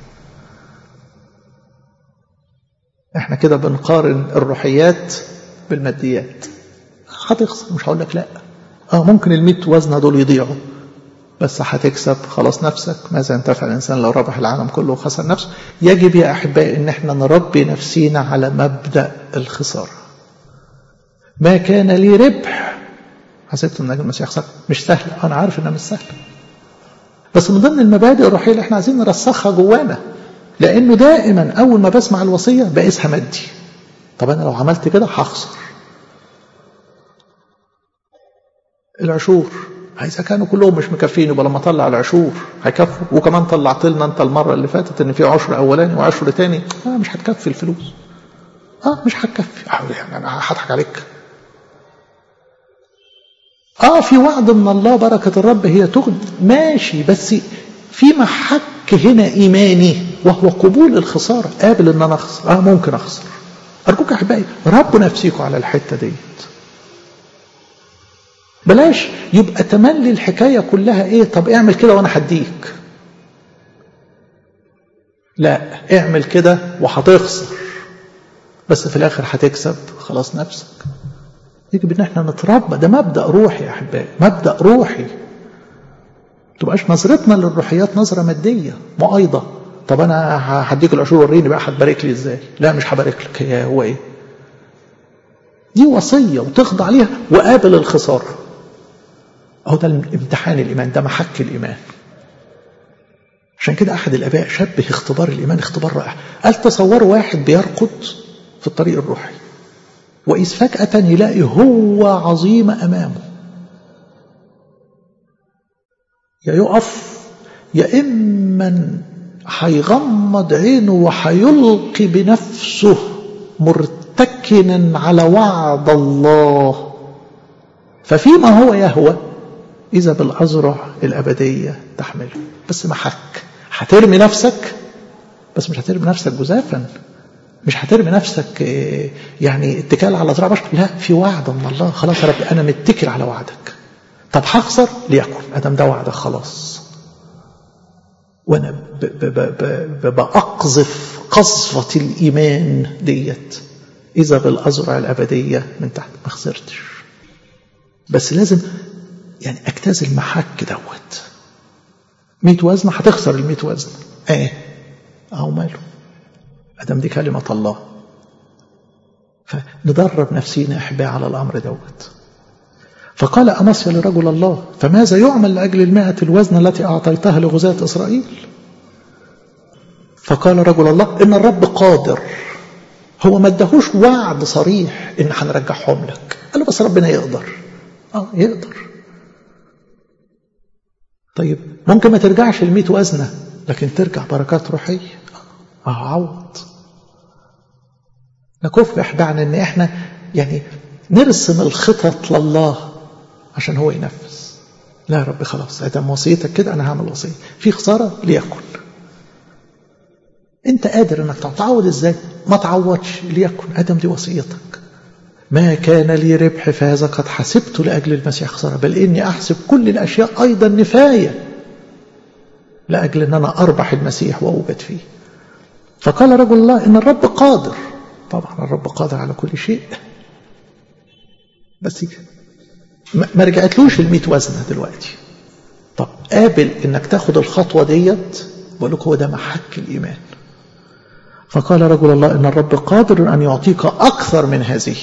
احنا كده بنقارن الروحيات بالماديات هتخسر مش هقول لك لا اه ممكن ال وزنه دول يضيعوا بس هتكسب خلاص نفسك ماذا ينتفع الانسان لو ربح العالم كله وخسر نفسه يجب يا احبائي ان احنا نربي نفسينا على مبدا الخساره ما كان لي ربح حسبت ان المسيح خسر مش سهل انا عارف انها مش سهله بس من ضمن المبادئ الروحيه اللي احنا عايزين نرسخها جوانا لانه دائما اول ما بسمع الوصيه بقيسها مادي طب انا لو عملت كده هخسر العشور إذا كانوا كلهم مش مكفين يبقى لما طلع العشور هيكفوا وكمان طلعت لنا انت المره اللي فاتت ان في عشر اولاني وعشر تاني اه مش هتكفي الفلوس اه مش هتكفي يعني انا هضحك عليك اه في وعد من الله بركه الرب هي تغني ماشي بس في محك هنا ايماني وهو قبول الخساره قابل ان انا اخسر اه ممكن اخسر ارجوك يا احبائي ربوا نفسيكم على الحته ديت بلاش يبقى تملي الحكايه كلها ايه طب اعمل كده وانا هديك لا اعمل كده وهتخسر بس في الاخر هتكسب خلاص نفسك يجب ان احنا نتربى ده مبدا روحي يا احبائي مبدا روحي تبقاش نظرتنا للروحيات نظره ماديه مؤيضه طب انا هديك العشور وريني بقى هتبارك لي ازاي لا مش هبارك لك هي هو ايه دي وصيه وتخضع ليها وقابل الخساره اهو ده امتحان الايمان ده محك الايمان عشان كده احد الاباء شبه اختبار الايمان اختبار رائع قال تصوروا واحد بيرقد في الطريق الروحي واذ فجاه يلاقي هو عظيم امامه يا يقف يا اما هيغمض عينه وهيلقي بنفسه مرتكنا على وعد الله ففيما هو يهوى إذا بالأزرع الأبدية تحمله بس محك هترمي نفسك بس مش هترمي نفسك جزافا مش هترمي نفسك يعني اتكال على ذراع بشر لا في وعد من الله خلاص يا رب انا متكل على وعدك طب هخسر ليكن ادم ده وعدك خلاص وانا باقذف قذفه الايمان ديت اذا بالازرع الابديه من تحت ما خسرتش بس لازم يعني اجتاز المحك دوت 100 وزن هتخسر ال 100 وزن ايه اهو ماله ادم دي كلمه الله فندرب نفسينا احباء على الامر دوت فقال امصيا لرجل الله فماذا يعمل لاجل المائة الوزن التي اعطيتها لغزاة اسرائيل فقال رجل الله ان الرب قادر هو ما اداهوش وعد صريح ان هنرجعهم لك قال له بس ربنا يقدر اه يقدر طيب ممكن ما ترجعش الميت وزنة لكن ترجع بركات روحية أعوض نكف إحدى ان احنا يعني نرسم الخطط لله عشان هو ينفذ لا يا رب خلاص ادم وصيتك كده انا هعمل وصيه في خساره ليكن انت قادر انك تعوض ازاي ما تعوضش ليكن ادم دي وصيتك ما كان لي ربح فهذا قد حسبت لاجل المسيح خساره بل اني احسب كل الاشياء ايضا نفايه لاجل ان انا اربح المسيح واوجد فيه فقال رجل الله ان الرب قادر طبعا الرب قادر على كل شيء بس ما رجعتلوش الميت وزنة دلوقتي طب قابل انك تاخد الخطوة ديت بقول لك هو ده محك الإيمان فقال رجل الله إن الرب قادر أن يعطيك أكثر من هذه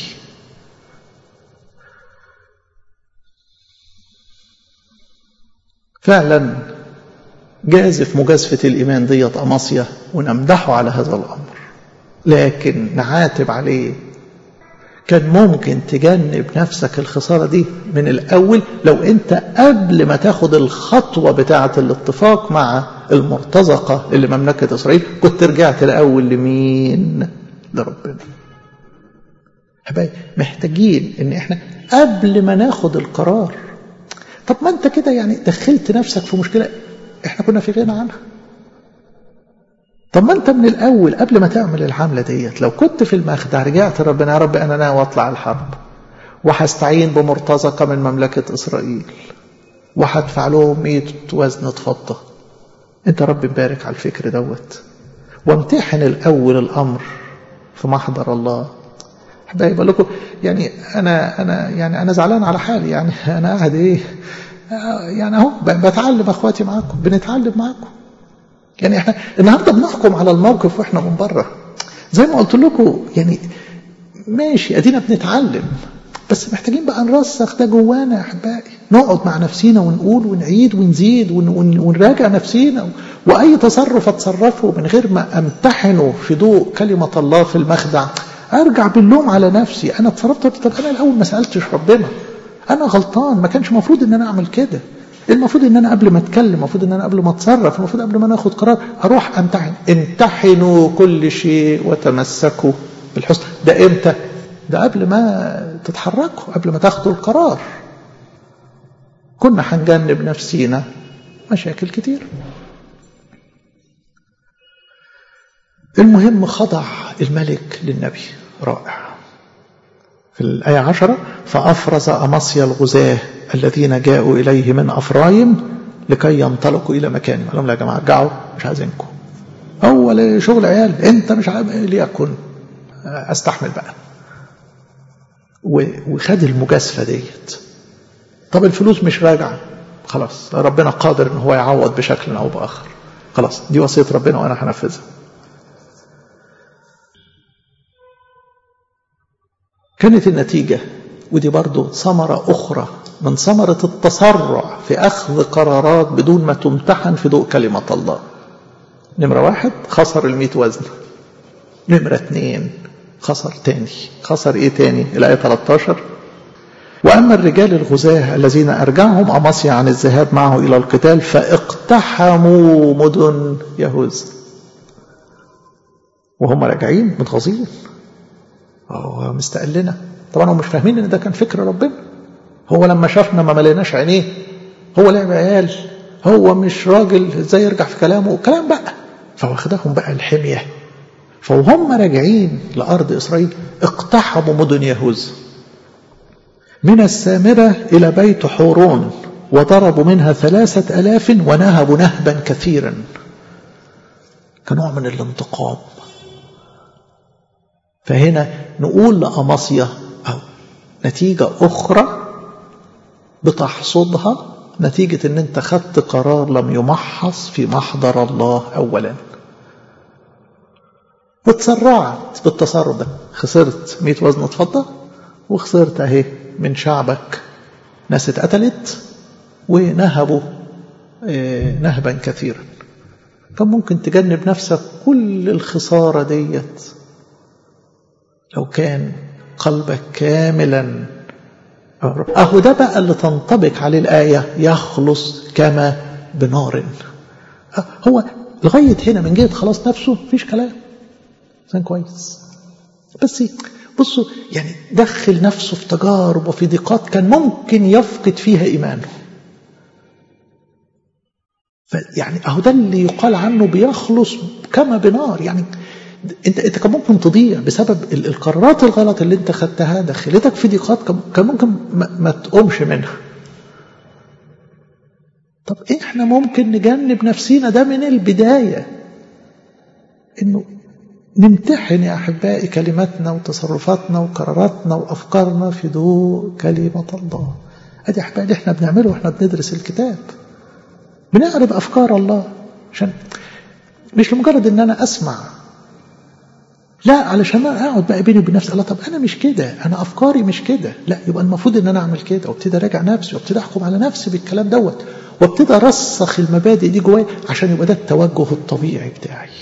فعلا جازف مجازفة الإيمان ديت أماصية ونمدحه على هذا الأمر لكن نعاتب عليه كان ممكن تجنب نفسك الخسارة دي من الأول لو أنت قبل ما تاخد الخطوة بتاعة الاتفاق مع المرتزقة اللي مملكة إسرائيل كنت رجعت الأول لمين؟ لربنا حبايبي محتاجين ان احنا قبل ما ناخد القرار طب ما انت كده يعني دخلت نفسك في مشكلة احنا كنا في غنى عنها طب ما انت من الاول قبل ما تعمل الحمله ديت لو كنت في المخدع رجعت ربنا يا رب انا ناوي اطلع الحرب وهستعين بمرتزقه من مملكه اسرائيل وهدفع لهم 100 وزنه فضه انت رب مبارك على الفكر دوت وامتحن الاول الامر في محضر الله حبايبي بقول لكم يعني انا انا يعني انا زعلان على حالي يعني انا قاعد ايه يعني اهو بتعلم اخواتي معاكم بنتعلم معاكم يعني احنا النهارده بنحكم على الموقف واحنا من بره زي ما قلت لكم يعني ماشي ادينا بنتعلم بس محتاجين بقى نرسخ ده جوانا يا احبائي نقعد مع نفسينا ونقول ونعيد ونزيد ون ون ونراجع نفسينا واي تصرف اتصرفه من غير ما امتحنه في ضوء كلمه الله في المخدع ارجع باللوم على نفسي انا اتصرفت طب انا الاول ما سالتش ربنا انا غلطان ما كانش المفروض ان انا اعمل كده المفروض ان انا قبل ما اتكلم المفروض ان انا قبل ما اتصرف المفروض قبل ما انا اخد قرار اروح امتحن امتحنوا كل شيء وتمسكوا بالحسن ده امتى ده قبل ما تتحركوا قبل ما تاخدوا القرار كنا هنجنب نفسينا مشاكل كتير المهم خضع الملك للنبي رائع في الآية عشرة فأفرز أمصيا الغزاة الذين جاءوا إليه من أفرايم لكي ينطلقوا إلى مكانهم قال لهم لا يا جماعة ارجعوا مش عايزينكم أول شغل عيال أنت مش عارف ليكن أستحمل بقى وخد المجازفة ديت طب الفلوس مش راجعة خلاص ربنا قادر ان هو يعوض بشكل او باخر خلاص دي وصيه ربنا وانا هنفذها كانت النتيجه ودي برضو ثمره اخرى من ثمره التسرع في اخذ قرارات بدون ما تمتحن في ضوء كلمه الله نمره واحد خسر الميت وزن نمره اثنين خسر تاني خسر ايه تاني الايه 13 وأما الرجال الغزاة الذين أرجعهم أمصيا عن الذهاب معه إلى القتال فاقتحموا مدن يهوذا وهم راجعين متغاظين هو مستقلنا طبعا هم مش فاهمين ان ده كان فكر ربنا هو لما شافنا ما مليناش عينيه هو لعب عيال هو مش راجل ازاي يرجع في كلامه كلام بقى فواخدهم بقى الحميه فوهم راجعين لارض اسرائيل اقتحموا مدن يهوذا من السامرة إلى بيت حورون وضربوا منها ثلاثة ألاف ونهبوا نهبا كثيرا كنوع من الانتقام فهنا نقول لأمصية أو نتيجة أخرى بتحصدها نتيجة أن أنت خدت قرار لم يمحص في محضر الله أولا وتسرعت بالتصرف ده خسرت 100 وزن فضة وخسرت أهي من شعبك ناس اتقتلت ونهبوا نهبا كثيرا كان ممكن تجنب نفسك كل الخسارة ديت لو كان قلبك كاملا أهو ده بقى اللي تنطبق عليه الآية يخلص كما بنار هو لغاية هنا من جهة خلاص نفسه مفيش كلام إنسان كويس بس بصوا يعني دخل نفسه في تجارب وفي ضيقات كان ممكن يفقد فيها إيمانه فيعني أهو ده اللي يقال عنه بيخلص كما بنار يعني انت انت كان ممكن تضيع بسبب القرارات الغلط اللي انت خدتها دخلتك في ضيقات كان ممكن ما, ما تقومش منها طب احنا ممكن نجنب نفسينا ده من البدايه انه نمتحن يا احبائي كلماتنا وتصرفاتنا وقراراتنا وافكارنا في ضوء كلمه الله ادي احبائي اللي احنا بنعمله واحنا بندرس الكتاب بنعرف افكار الله عشان مش لمجرد ان انا اسمع لا علشان انا اقعد بقى بيني وبين نفسي الله طب انا مش كده انا افكاري مش كده لا يبقى المفروض ان انا اعمل كده وابتدي اراجع نفسي وابتدي احكم على نفسي بالكلام دوت وابتدي ارسخ المبادئ دي جوايا عشان يبقى ده التوجه الطبيعي بتاعي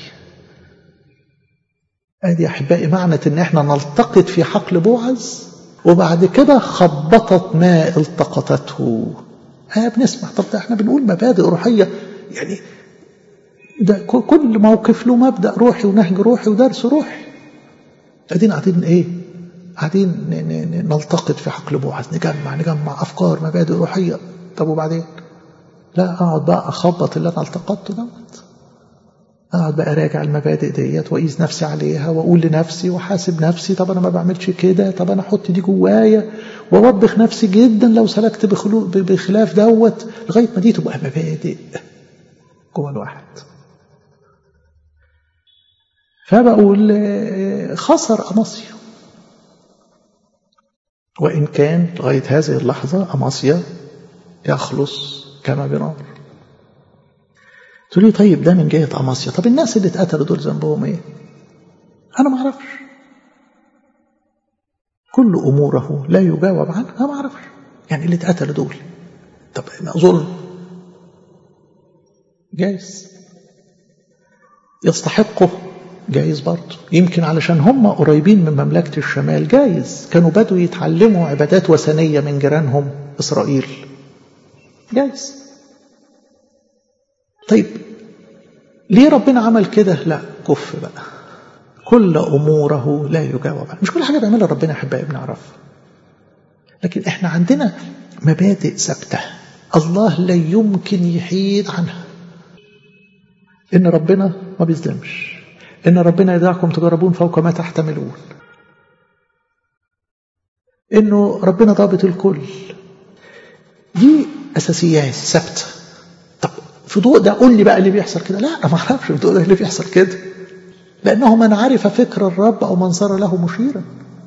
ادي يا احبائي معنى ان احنا نلتقط في حقل بوعز وبعد كده خبطت ما التقطته ها بنسمع طب ده احنا بنقول مبادئ روحيه يعني ده كل موقف له مبدا روحي ونهج روحي ودرس روحي قاعدين قاعدين ايه قاعدين نلتقط في حقل بوعز نجمع نجمع افكار مبادئ روحيه طب وبعدين لا اقعد بقى اخبط اللي انا التقطته دوت اقعد بقى اراجع المبادئ ديت واقيس نفسي عليها واقول لنفسي واحاسب نفسي طب انا ما بعملش كده طب انا احط دي جوايا واوبخ نفسي جدا لو سلكت بخلاف دوت لغايه ما دي تبقى مبادئ جوه الواحد فبقول خسر أماسيا وإن كان لغاية هذه اللحظة أماسيا يخلص كما بنار تقول لي طيب ده من جهة أماسيا طب الناس اللي اتقتلوا دول ذنبهم ايه أنا ما أعرفش كل أموره لا يجاوب عنها أنا ما أعرفش يعني اللي اتقتلوا دول طب ظلم جايز يستحقه جايز برضه يمكن علشان هم قريبين من مملكة الشمال جايز كانوا بدوا يتعلموا عبادات وثنية من جيرانهم إسرائيل جايز طيب ليه ربنا عمل كده لا كف بقى كل أموره لا يجاوب عنه مش كل حاجة بيعملها ربنا أحبائي بنعرفها لكن احنا عندنا مبادئ ثابتة الله لا يمكن يحيد عنها إن ربنا ما بيظلمش إن ربنا يدعكم تجربون فوق ما تحتملون إنه ربنا ضابط الكل دي أساسيات ثابتة طب في ضوء ده قول لي بقى اللي بيحصل كده لا أنا ما أعرفش في ضوء ده اللي بيحصل كده لأنه من عرف فكر الرب أو من صار له مشيرا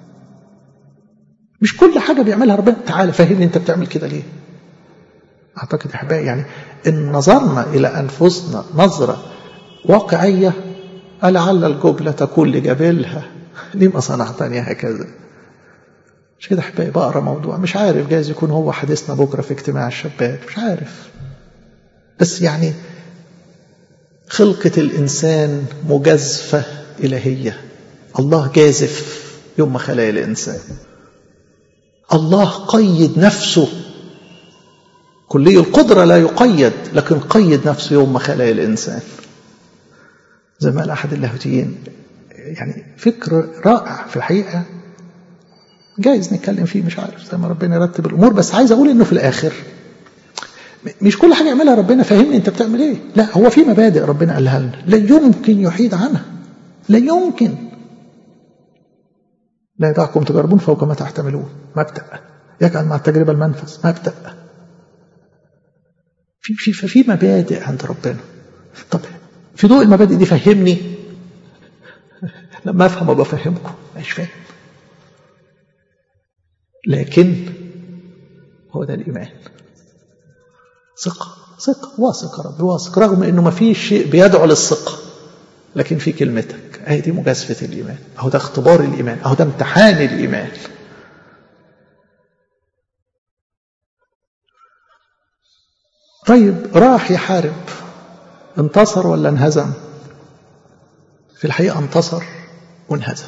مش كل حاجة بيعملها ربنا تعالى فهمني أنت بتعمل كده ليه أعتقد أحبائي يعني إن نظرنا إلى أنفسنا نظرة واقعية لعل الجبلة تكون لجبلها لما صنعتني هكذا مش كده أحبائي بقرا موضوع مش عارف جايز يكون هو حديثنا بكرة في اجتماع الشباب مش عارف بس يعني خلقة الإنسان مجازفة إلهية الله جازف يوم ما خلق الإنسان الله قيد نفسه كلي القدرة لا يقيد لكن قيد نفسه يوم ما خلق الإنسان زي ما قال أحد اللاهوتيين يعني فكر رائع في الحقيقة جايز نتكلم فيه مش عارف زي ما ربنا يرتب الأمور بس عايز أقول إنه في الآخر مش كل حاجة يعملها ربنا فهمني أنت بتعمل إيه لا هو في مبادئ ربنا قالها لنا لا يمكن يحيد عنها لا يمكن لا يدعكم تجربون فوق ما تحتملون مبدأ يجعل مع التجربة المنفذ مبدأ في في في مبادئ عند ربنا طب في ضوء المبادئ دي فهمني لما افهم ابقى افهمكم مش فاهم لكن هو ده الايمان ثقه ثقه واثق يا رب واثق رغم انه ما فيش شيء بيدعو للثقه لكن في كلمتك اهي دي مجازفه الايمان اهو ده اختبار الايمان اهو ده امتحان الايمان طيب راح يحارب انتصر ولا انهزم في الحقيقة انتصر وانهزم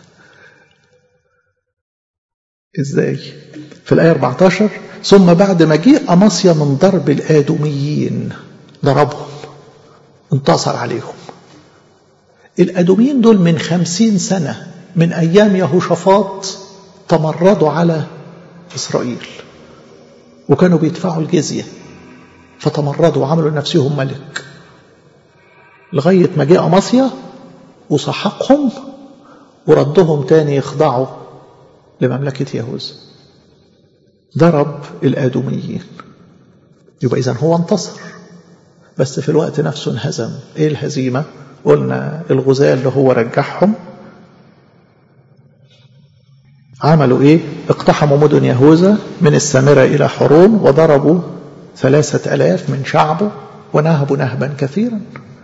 ازاي في الآية 14 ثم بعد مجيء أماسيا من ضرب الآدميين ضربهم انتصر عليهم الأدومين دول من خمسين سنة من أيام يهوشافاط تمردوا على إسرائيل وكانوا بيدفعوا الجزية فتمردوا وعملوا لنفسهم ملك لغاية ما جاء أماسيا وسحقهم وردهم تاني يخضعوا لمملكة يهوذا ضرب الآدوميين يبقى إذا هو انتصر بس في الوقت نفسه انهزم إيه الهزيمة قلنا الغزاة اللي هو رجعهم عملوا إيه اقتحموا مدن يهوذا من السامرة إلى حرون وضربوا ثلاثة ألاف من شعبه ونهبوا نهبا كثيرا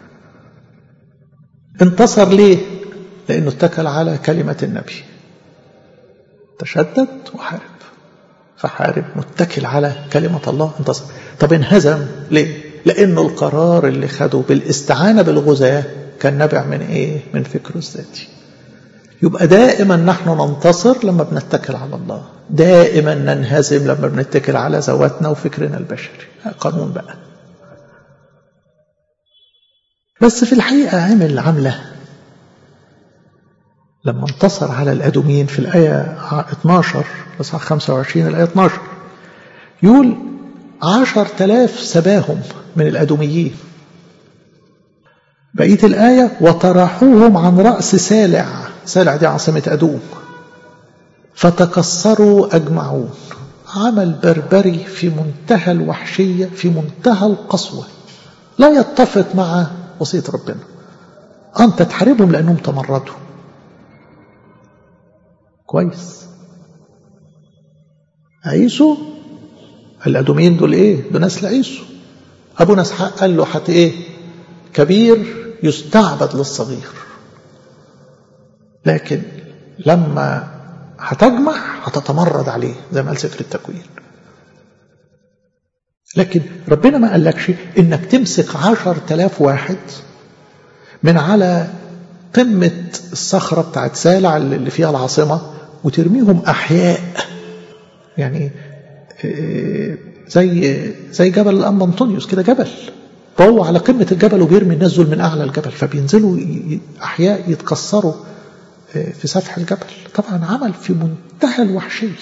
انتصر ليه لأنه اتكل على كلمة النبي تشدد وحارب فحارب متكل على كلمة الله انتصر طب انهزم ليه لأنه القرار اللي خده بالاستعانة بالغزاة كان نبع من إيه من فكره الذاتي يبقى دائما نحن ننتصر لما بنتكل على الله دائما ننهزم لما بنتكل على ذواتنا وفكرنا البشري قانون بقى بس في الحقيقة عمل عملة لما انتصر على الأدومين في الآية 12 إصحاح 25 الآية 12 يقول عشر تلاف سباهم من الأدوميين بقية الآية وطرحوهم عن رأس سالع سالع دي عاصمة أدوم فتكسروا أجمعون عمل بربري في منتهى الوحشية في منتهى القسوة لا يتفق مع وصية ربنا أنت تحاربهم لأنهم تمردوا كويس عيسو الأدوميين دول إيه دول نسل عيسو أبونا اسحاق قال له حتى إيه كبير يستعبد للصغير لكن لما هتجمع هتتمرد عليه زي ما قال سفر التكوين لكن ربنا ما قالكش انك تمسك عشر تلاف واحد من على قمة الصخرة بتاعت سالع اللي فيها العاصمة وترميهم أحياء يعني زي زي جبل الأنبا أنطونيوس كده جبل فهو على قمة الجبل وبيرمي الناس دول من أعلى الجبل فبينزلوا أحياء يتكسروا في سفح الجبل طبعا عمل في منتهى الوحشية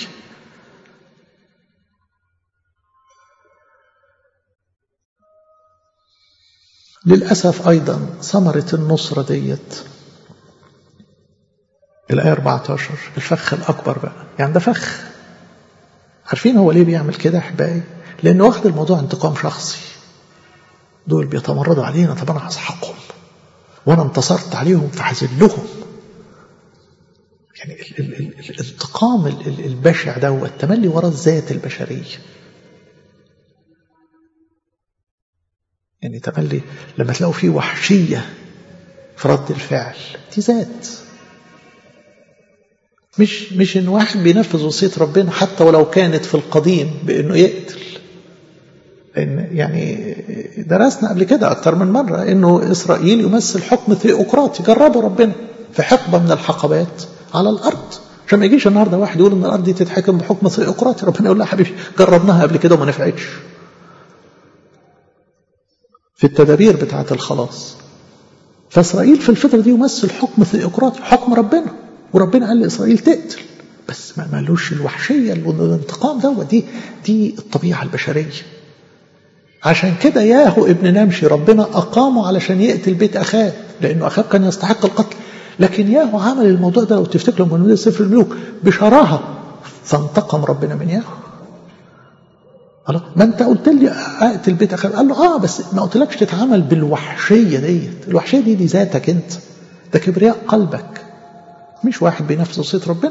للأسف أيضا ثمرة النصرة ديت الآية 14 الفخ الأكبر بقى يعني ده فخ عارفين هو ليه بيعمل كده أحبائي لأنه واخد الموضوع انتقام شخصي دول بيتمردوا علينا طب أنا هسحقهم وأنا انتصرت عليهم فهذلهم يعني ال ال ال الانتقام البشع ده والتملي وراء الذات البشرية يعني تملي لما تلاقوا فيه وحشية في رد الفعل دي ذات مش مش ان واحد بينفذ وصيه ربنا حتى ولو كانت في القديم بانه يقتل لان يعني درسنا قبل كده اكتر من مره انه اسرائيل يمثل حكم ثيوقراطي جربوا ربنا في حقبه من الحقبات على الارض عشان ما يجيش النهارده واحد يقول ان الارض دي تتحكم بحكم ثيوقراطي ربنا يقول له يا حبيبي جربناها قبل كده وما نفعتش في التدابير بتاعه الخلاص فاسرائيل في الفتره دي يمثل حكم ثيوقراطي حكم ربنا وربنا قال لإسرائيل تقتل بس ما مالوش الوحشية الانتقام دوت دي دي الطبيعة البشرية عشان كده ياهو ابن نمشي ربنا أقامه علشان يقتل بيت أخاه لأنه أخاه كان يستحق القتل لكن ياهو عمل الموضوع ده لو تفتكروا من سفر الملوك بشراهة فانتقم ربنا من ياهو الله ما انت قلت لي اقتل بيت اخاه قال له اه بس ما قلتلكش تتعامل بالوحشيه ديت الوحشيه دي دي ذاتك انت ده كبرياء قلبك مش واحد بينفذ وصية ربنا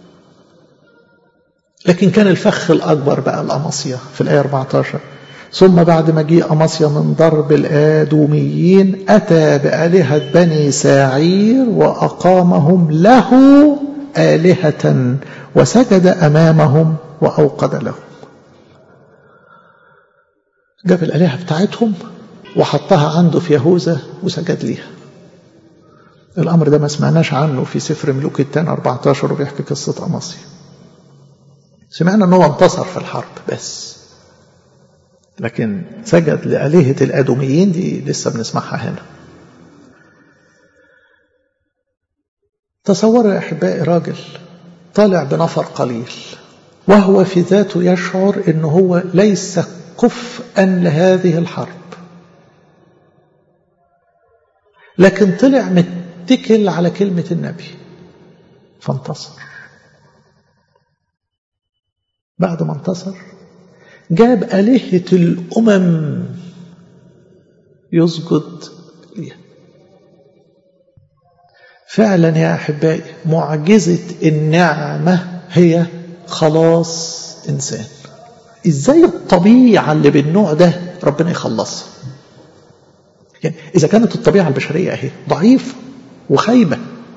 لكن كان الفخ الأكبر بقى الأمصية في الآية 14 ثم بعد مجيء أمصية من ضرب الآدوميين أتى بآلهة بني ساعير وأقامهم له آلهة وسجد أمامهم وأوقد لهم جاب الآلهة بتاعتهم وحطها عنده في يهوذا وسجد ليها الأمر ده ما سمعناش عنه في سفر ملوك الثاني 14 وبيحكي قصة أمصيا سمعنا أنه انتصر في الحرب بس لكن سجد لآلهة الأدوميين دي لسه بنسمعها هنا تصوروا يا أحبائي راجل طالع بنفر قليل وهو في ذاته يشعر أنه هو ليس كفءا لهذه الحرب لكن طلع متكل على كلمة النبي فانتصر بعد ما انتصر جاب آلهة الأمم يسجد ليها فعلا يا أحبائي معجزة النعمة هي خلاص إنسان إزاي الطبيعة اللي بالنوع ده ربنا يخلصها يعني إذا كانت الطبيعة البشرية أهي ضعيفة وخايبة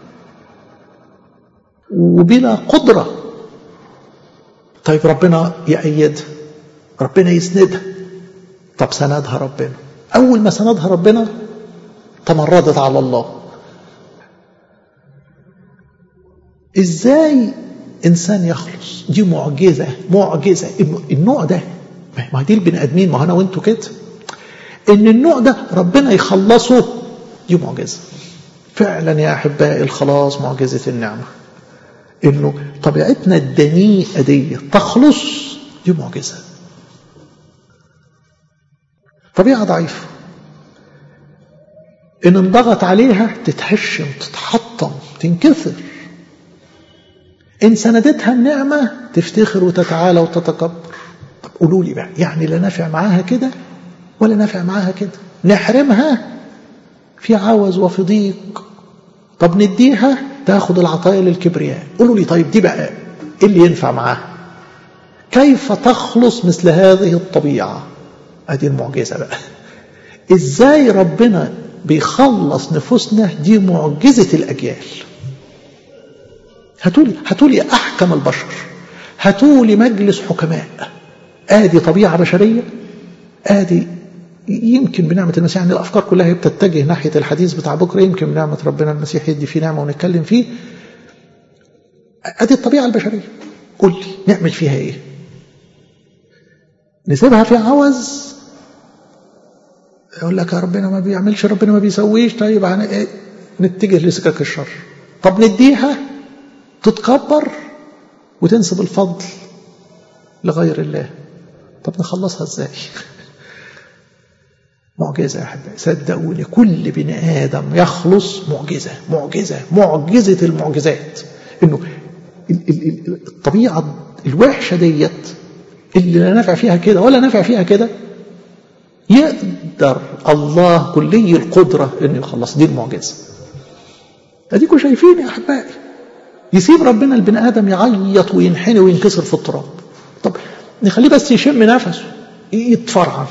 وبلا قدرة طيب ربنا يأيدها ربنا يسندها طب سندها ربنا أول ما سندها ربنا تمردت على الله إزاي إنسان يخلص دي معجزة معجزة النوع ده ما دي البني آدمين ما أنا وأنتوا كده إن النوع ده ربنا يخلصه دي معجزة فعلا يا أحبائي الخلاص معجزة النعمة إنه طبيعتنا الدنيئة دي تخلص دي معجزة طبيعة ضعيفة إن انضغط عليها تتهشم تتحطم تنكسر إن سندتها النعمة تفتخر وتتعالى وتتكبر طب قولوا لي بقى يعني لا نافع معاها كده ولا نافع معاها كده نحرمها في عوز وفي ضيق طب نديها تاخد العطايا للكبرياء قولوا لي طيب دي بقى ايه اللي ينفع معاها كيف تخلص مثل هذه الطبيعة ادي المعجزة بقى ازاي ربنا بيخلص نفوسنا دي معجزة الأجيال هاتولي هاتولي أحكم البشر هاتولي مجلس حكماء آدي طبيعة بشرية آدي يمكن بنعمة المسيح يعني الأفكار كلها بتتجه ناحية الحديث بتاع بكرة يمكن بنعمة ربنا المسيح يدي فيه نعمة ونتكلم فيه أدي الطبيعة البشرية قل لي نعمل فيها إيه نسيبها في عوز يقول لك يا ربنا ما بيعملش ربنا ما بيسويش طيب عن إيه نتجه لسكك الشر طب نديها تتكبر وتنسب الفضل لغير الله طب نخلصها ازاي معجزة يا أحبائي صدقوني كل بني آدم يخلص معجزة معجزة معجزة المعجزات إنه الطبيعة الوحشة ديت اللي لا نافع فيها كده ولا نافع فيها كده يقدر الله كلي القدرة إنه يخلص دي المعجزة أديكم شايفين يا أحبائي يسيب ربنا البني آدم يعيط وينحني وينكسر في التراب طب نخليه بس يشم نفسه يتفرعن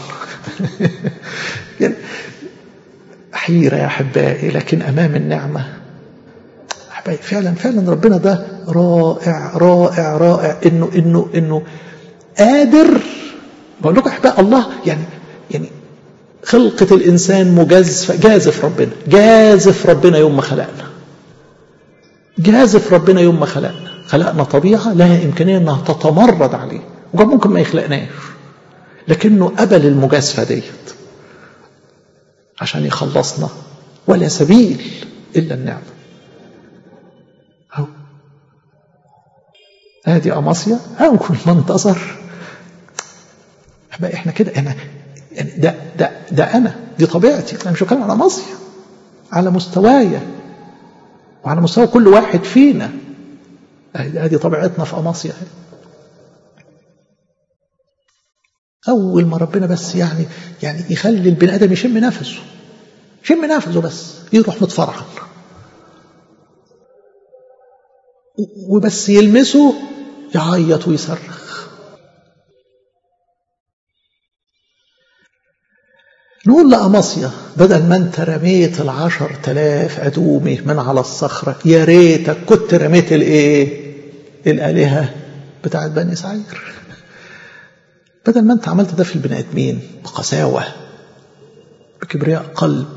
حيرة يا أحبائي لكن أمام النعمة أحبائي فعلا فعلا ربنا ده رائع رائع رائع إنه إنه إنه قادر بقول لكم أحبائي الله يعني يعني خلقة الإنسان مجازف جازف ربنا جازف ربنا يوم ما خلقنا جازف ربنا يوم ما خلقنا خلقنا طبيعة لها إمكانية أنها تتمرد عليه وكان ممكن ما يخلقناش لكنه قبل المجازفة ديت عشان يخلصنا ولا سبيل إلا النعمة أهو ادي أماسيا أول ما انتصر بقى احنا كده انا يعني ده ده ده انا دي طبيعتي انا مش بتكلم على أماسيا على مستوايا وعلى مستوى كل واحد فينا ادي طبيعتنا في أماسيا أول ما ربنا بس يعني يعني يخلي البني آدم يشم نفسه يشم نفسه بس يروح متفرعن وبس يلمسه يعيط ويصرخ نقول لأماسيا بدل ما انت رميت العشر تلاف أدومي من على الصخرة يا ريتك كنت رميت الايه الآلهة بتاعت بني سعير بدل ما انت عملت ده في البني ادمين بقساوة بكبرياء قلب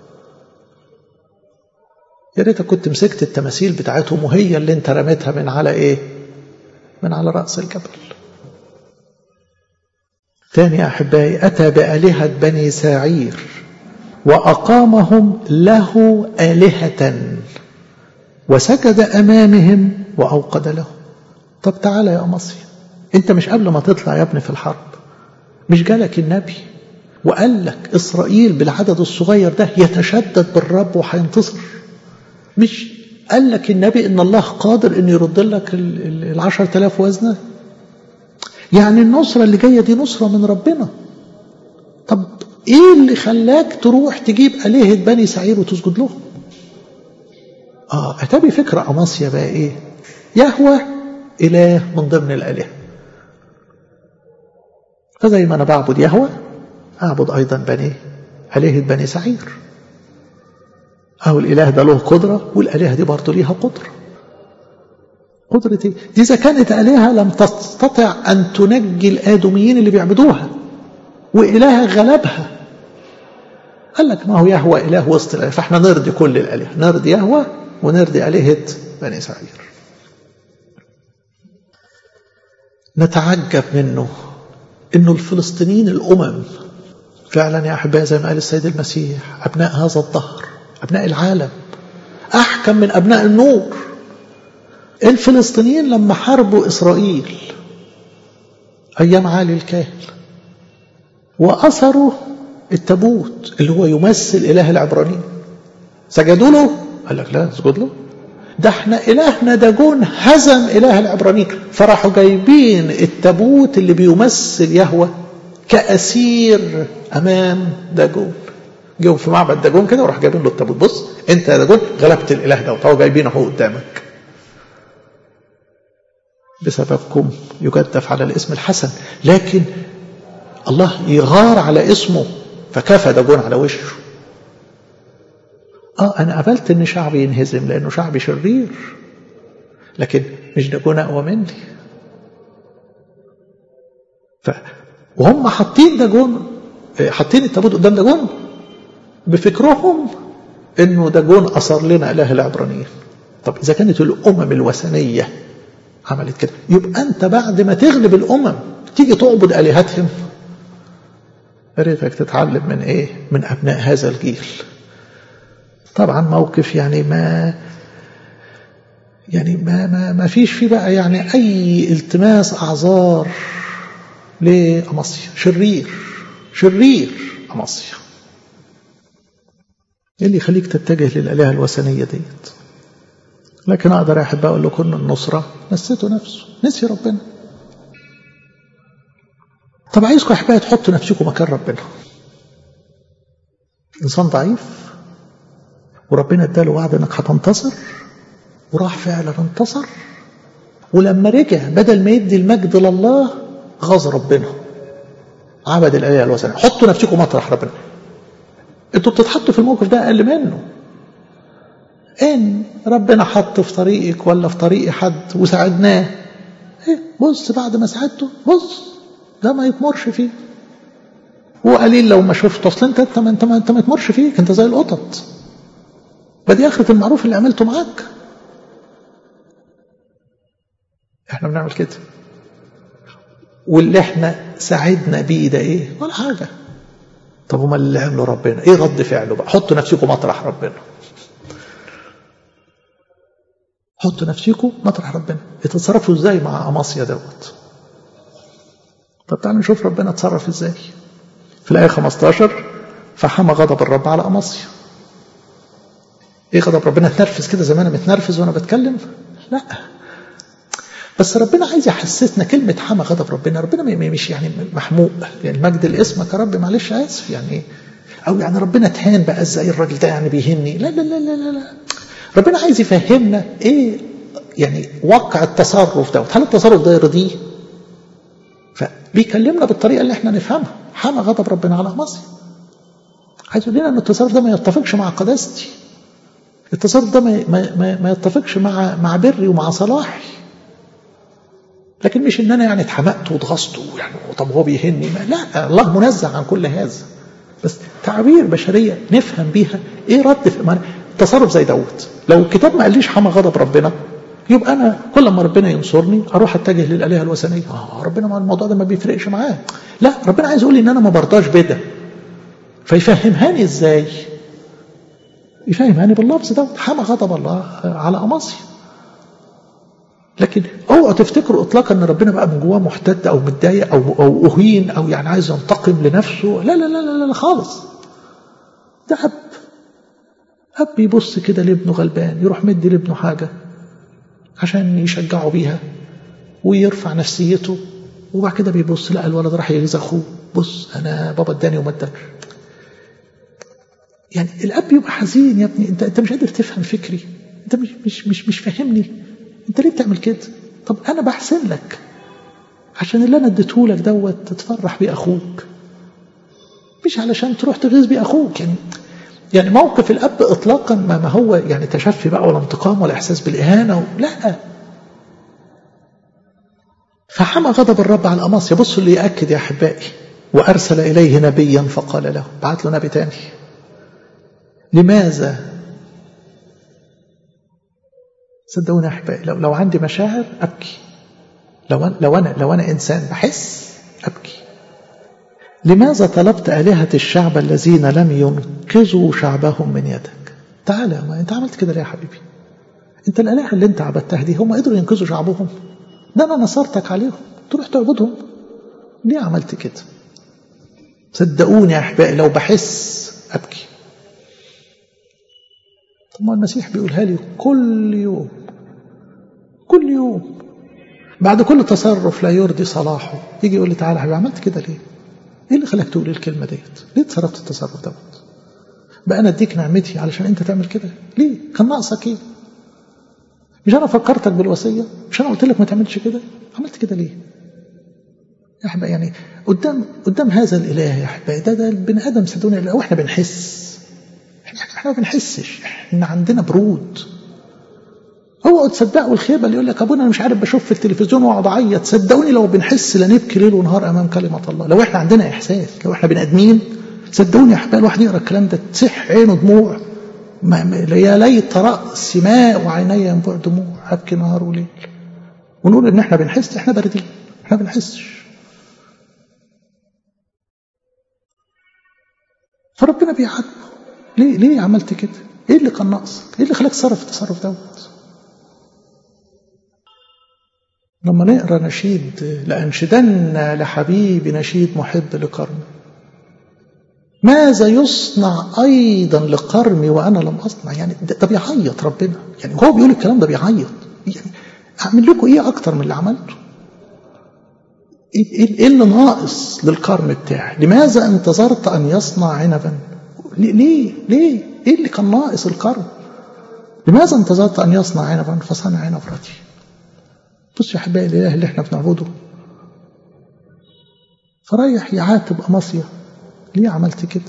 يا ريتك كنت مسكت التماثيل بتاعتهم وهي اللي انت رميتها من على ايه من على رأس الجبل ثاني يا أحبائي أتى بآلهة بني ساعير وأقامهم له آلهة وسجد أمامهم وأوقد لهم طب تعالى يا أمصي أنت مش قبل ما تطلع يا ابني في الحرب مش جالك النبي وقال لك إسرائيل بالعدد الصغير ده يتشدد بالرب وهينتصر مش قال لك النبي إن الله قادر إنه يرد لك العشر تلاف وزنة يعني النصرة اللي جاية دي نصرة من ربنا طب ايه اللي خلاك تروح تجيب آلهة بني سعير وتسجد لهم اه اتابي فكرة أماسيا بقى ايه يهوى إله من ضمن الآلهة فزي ما أنا بعبد يهوى أعبد أيضا بني آلهة بني سعير أو الإله ده له قدرة والآلهة دي برضه ليها قدرة قدرة إيه؟ دي إذا كانت آلهة لم تستطع أن تنجي الآدميين اللي بيعبدوها وإله غلبها قال لك ما هو يهوى إله وسط الآلهة فإحنا نرضي كل الآلهة نرضي يهوى ونرضي آلهة بني سعير نتعجب منه إنه الفلسطينيين الأمم فعلا يا أحبائي زي ما قال السيد المسيح أبناء هذا الظهر أبناء العالم أحكم من أبناء النور الفلسطينيين لما حاربوا إسرائيل أيام عالي الكاهن وأثروا التابوت اللي هو يمثل إله العبرانيين سجدوا له قال لك لا اسجد له ده احنا إلهنا داجون هزم إله العبرانيين فراحوا جايبين التابوت اللي بيمثل يهوه كأسير أمام داجون جيهم في معبد داجون كده وراح جايبين له التابوت بص انت يا داجون غلبت الاله ده وهو جايبينه اهو قدامك بسببكم يجدف على الاسم الحسن لكن الله يغار على اسمه فكفى داجون على وشه اه انا قبلت ان شعبي ينهزم لانه شعبي شرير لكن مش داجون اقوى مني ف وهم حاطين داجون حاطين التابوت قدام داجون بفكرهم انه داجون اثر لنا اله العبرانيين طب اذا كانت الامم الوثنيه عملت كده يبقى انت بعد ما تغلب الامم تيجي تعبد الهتهم يا ريتك تتعلم من ايه من ابناء هذا الجيل طبعا موقف يعني ما يعني ما ما ما فيش فيه بقى يعني اي التماس اعذار لأمصيا شرير شرير أمصيا ايه اللي يخليك تتجه للآلهة الوثنية ديت لكن أقدر يا أحباء أقول لكم النصرة نسيته نفسه نسي ربنا طب عايزكم يا أحباء تحطوا نفسكم مكان ربنا إنسان ضعيف وربنا اداله وعد انك هتنتصر وراح فعلا انتصر ولما رجع بدل ما يدي المجد لله غاظ ربنا عبد الآلهة الوثنية حطوا نفسكم مطرح ربنا انتوا بتتحطوا في الموقف ده أقل منه إن ربنا حط في طريقك ولا في طريق حد وساعدناه إيه بص بعد ما ساعدته بص ده ما يتمرش فيه وقليل لو ما شفته اصل انت انت ما انت ما, انت ما يتمرش فيك انت زي القطط بدي اخرة المعروف اللي عملته معاك احنا بنعمل كده واللي احنا ساعدنا بيه ده ايه ولا حاجة طب وما اللي عمله ربنا ايه رد فعله بقى حطوا نفسكم مطرح ربنا حطوا نفسكم مطرح ربنا يتصرفوا ازاي مع اماسيا دوت طب تعالوا نشوف ربنا اتصرف ازاي في الآية 15 فحمى غضب الرب على أماسيا ايه غضب ربنا اتنرفز كده زي ما انا متنرفز وانا بتكلم لا بس ربنا عايز يحسسنا كلمة حمى غضب ربنا ربنا مش يعني محموق يعني مجد الاسم يا رب معلش اسف يعني او يعني ربنا تهان بقى ازاي الراجل ده يعني بيهني لا لا لا لا لا ربنا عايز يفهمنا ايه يعني واقع التصرف دوت هل التصرف ده يرضيه فبيكلمنا بالطريقه اللي احنا نفهمها حمى غضب ربنا على مصر عايز يقول لنا ان التصرف ده ما يتفقش مع قداستي التصرف ده ما, ما, ما يتفقش مع مع بري ومع صلاحي لكن مش ان انا يعني اتحمقت واتغصت يعني طب هو بيهني ما لا الله منزه عن كل هذا بس تعبير بشريه نفهم بيها ايه رد في تصرف زي دوت لو الكتاب ما قاليش حمى غضب ربنا يبقى انا كل ما ربنا ينصرني اروح اتجه للالهه الوثنيه اه ربنا ما الموضوع ده ما بيفرقش معاه لا ربنا عايز يقول لي ان انا ما برضاش بده فيفهمهاني ازاي يفهمهاني باللفظ ده حمى غضب الله على اماصي لكن اوعوا تفتكروا اطلاقا ان ربنا بقى من جواه محتد او متضايق او او اهين او يعني عايز ينتقم لنفسه لا لا لا لا, لا خالص ده اب اب يبص كده لابنه غلبان يروح مدي لابنه حاجه عشان يشجعه بيها ويرفع نفسيته وبعد كده بيبص لا الولد راح يغيظ اخوه بص انا بابا اداني وما اداش يعني الاب يبقى حزين يا ابني انت انت مش قادر تفهم فكري انت مش مش مش, مش فاهمني انت ليه بتعمل كده طب انا بحسن لك عشان اللي انا اديته لك دوت تتفرح بيه اخوك مش علشان تروح تغيظ بيه اخوك يعني يعني موقف الاب اطلاقا ما, ما هو يعني تشفي بقى ولا انتقام ولا احساس بالاهانه و... لا فحمى غضب الرب على الاماصيا بصوا اللي ياكد يا احبائي وارسل اليه نبيا فقال له بعت له نبي تاني لماذا صدقوني يا احبائي لو, لو عندي مشاعر ابكي لو أنا لو انا لو انا انسان بحس ابكي لماذا طلبت آلهة الشعب الذين لم ينقذوا شعبهم من يدك تعالى ما انت عملت كده ليه يا حبيبي انت الآلهة اللي انت عبدتها دي هم قدروا ينقذوا شعبهم ده انا نصرتك عليهم تروح تعبدهم ليه عملت كده صدقوني يا احبائي لو بحس ابكي طب ما المسيح بيقولها لي كل يوم كل يوم بعد كل تصرف لا يرضي صلاحه يجي يقول لي تعالى يا حبيبي عملت كده ليه؟ ايه اللي خلاك تقول الكلمه ديت؟ ليه تصرفت التصرف دوت؟ بقى انا اديك نعمتي علشان انت تعمل كده؟ ليه؟ كان ناقصك ايه؟ مش انا فكرتك بالوصيه؟ مش انا قلت لك ما تعملش كده؟ عملت كده ليه؟ يا احبائي يعني قدام قدام هذا الاله يا احبائي ده ده البني ادم صدقوني لو احنا بنحس احنا ما بنحسش احنا عندنا برود هو تصدقوا الخيبه اللي يقول لك ابونا انا مش عارف بشوف في التلفزيون واقعد اعيط صدقوني لو بنحس لا نبكي ليل ونهار امام كلمه الله لو احنا عندنا احساس لو احنا بني ادمين صدقوني يا احباب الواحد يقرا الكلام ده تسح عينه دموع يا ليت راسي ماء وعيني ينبوع دموع ابكي نهار وليل ونقول ان احنا بنحس احنا باردين احنا ما بنحسش فربنا بيعاتبه ليه ليه عملت كده؟ ايه اللي كان ناقصك؟ ايه اللي خلاك تصرف التصرف دوت؟ لما نقرا نشيد لأنشدن لحبيبي نشيد محب لقرني ماذا يصنع أيضا لقرمي وأنا لم أصنع يعني ده, ده بيعيط ربنا يعني هو بيقول الكلام ده بيعيط يعني أعمل لكم إيه أكتر من اللي عملته إيه اللي ناقص للكرم بتاعي لماذا انتظرت أن يصنع عنبا ليه ليه إيه اللي كان ناقص الكرم لماذا انتظرت أن يصنع عنبا فصنع عنب ردي بصوا يا احبائي الاله اللي احنا بنعبده فرايح يعاتب اماسيا ليه عملت كده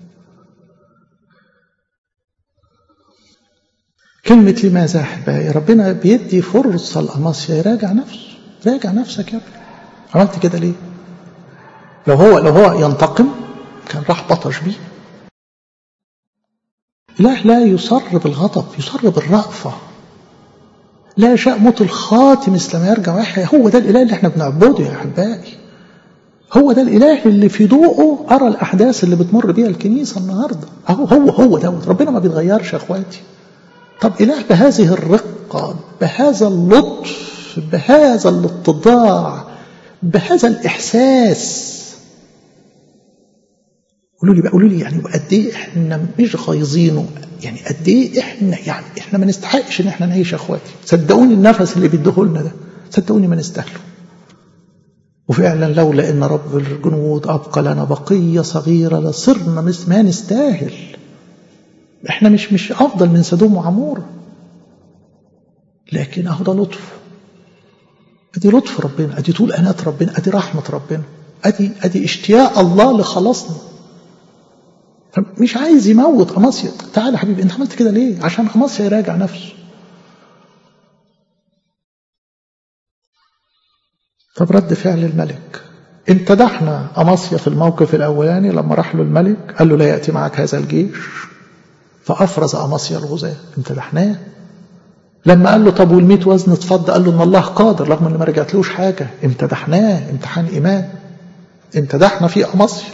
كلمة لماذا يا احبائي ربنا بيدي فرصة لأماسيا يراجع نفسه راجع نفسك يا ابني عملت كده ليه لو هو لو هو ينتقم كان راح بطش بيه لا لا يصر بالغضب يصر بالرأفة لا يشاء موت الخاتم مثل ما يرجع ويحيى هو ده الاله اللي احنا بنعبده يا احبائي هو ده الاله اللي في ضوءه ارى الاحداث اللي بتمر بيها الكنيسه النهارده اهو هو هو دوت ربنا ما بيتغيرش يا اخواتي طب اله بهذه الرقه بهذا اللطف بهذا الاتضاع بهذا الاحساس قولوا لي بقى قولوا لي يعني قد ايه احنا مش غايظينه يعني قد ايه احنا يعني احنا ما نستحقش ان احنا نعيش يا اخواتي صدقوني النفس اللي بيديه لنا ده صدقوني ما نستاهله وفعلا لولا ان رب الجنود ابقى لنا بقيه صغيره لصرنا مثل ما نستاهل احنا مش مش افضل من سدوم وعموره لكن اهو ده لطف ادي لطف ربنا ادي طول انات ربنا ادي رحمه ربنا ادي ادي اشتياق الله لخلاصنا مش عايز يموت أماسيا تعال يا حبيبي انت عملت كده ليه عشان أماسيا يراجع نفسه طب رد فعل الملك امتدحنا أماسيا في الموقف الأولاني لما راح له الملك قال له لا يأتي معك هذا الجيش فأفرز أماسيا الغزاة امتدحناه لما قال له طب وال وزن اتفض قال له ان الله قادر رغم ان ما رجعتلوش حاجه امتدحناه امتحان ايمان امتدحنا في امصيا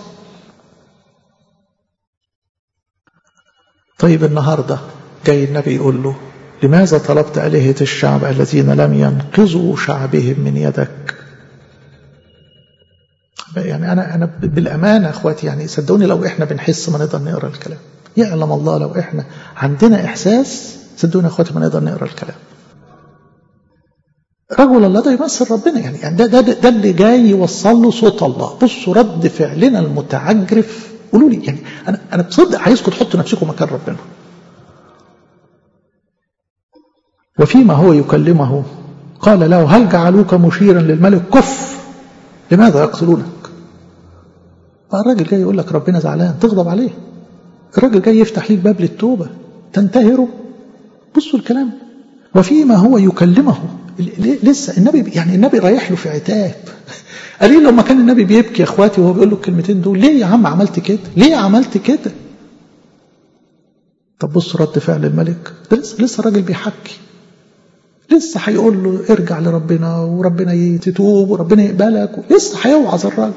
طيب النهارده جاي النبي يقول له لماذا طلبت آلهة الشعب الذين لم ينقذوا شعبهم من يدك يعني أنا أنا بالأمانة أخواتي يعني صدقوني لو إحنا بنحس ما نقدر نقرأ الكلام يعلم الله لو إحنا عندنا إحساس صدقوني أخواتي ما نقدر نقرأ الكلام رجل الله ده يمثل ربنا يعني, يعني ده, ده, ده اللي جاي يوصل له صوت الله بصوا رد فعلنا المتعجرف قولوا لي يعني أنا أنا بصدق عايزكم تحطوا نفسكم مكان ربنا وفيما هو يكلمه قال له هل جعلوك مشيرا للملك كف لماذا يقتلونك الراجل جاي يقول لك ربنا زعلان تغضب عليه الراجل جاي يفتح ليك باب للتوبة تنتهره بصوا الكلام وفيما هو يكلمه لسه النبي يعني النبي رايح له في عتاب قال لي لما كان النبي بيبكي يا اخواتي وهو بيقول له الكلمتين دول ليه يا عم عملت كده ليه عملت كده طب بص رد فعل الملك ده لسه لسه الراجل بيحكي لسه هيقول له ارجع لربنا وربنا تتوب وربنا يقبلك لسه هيوعظ الراجل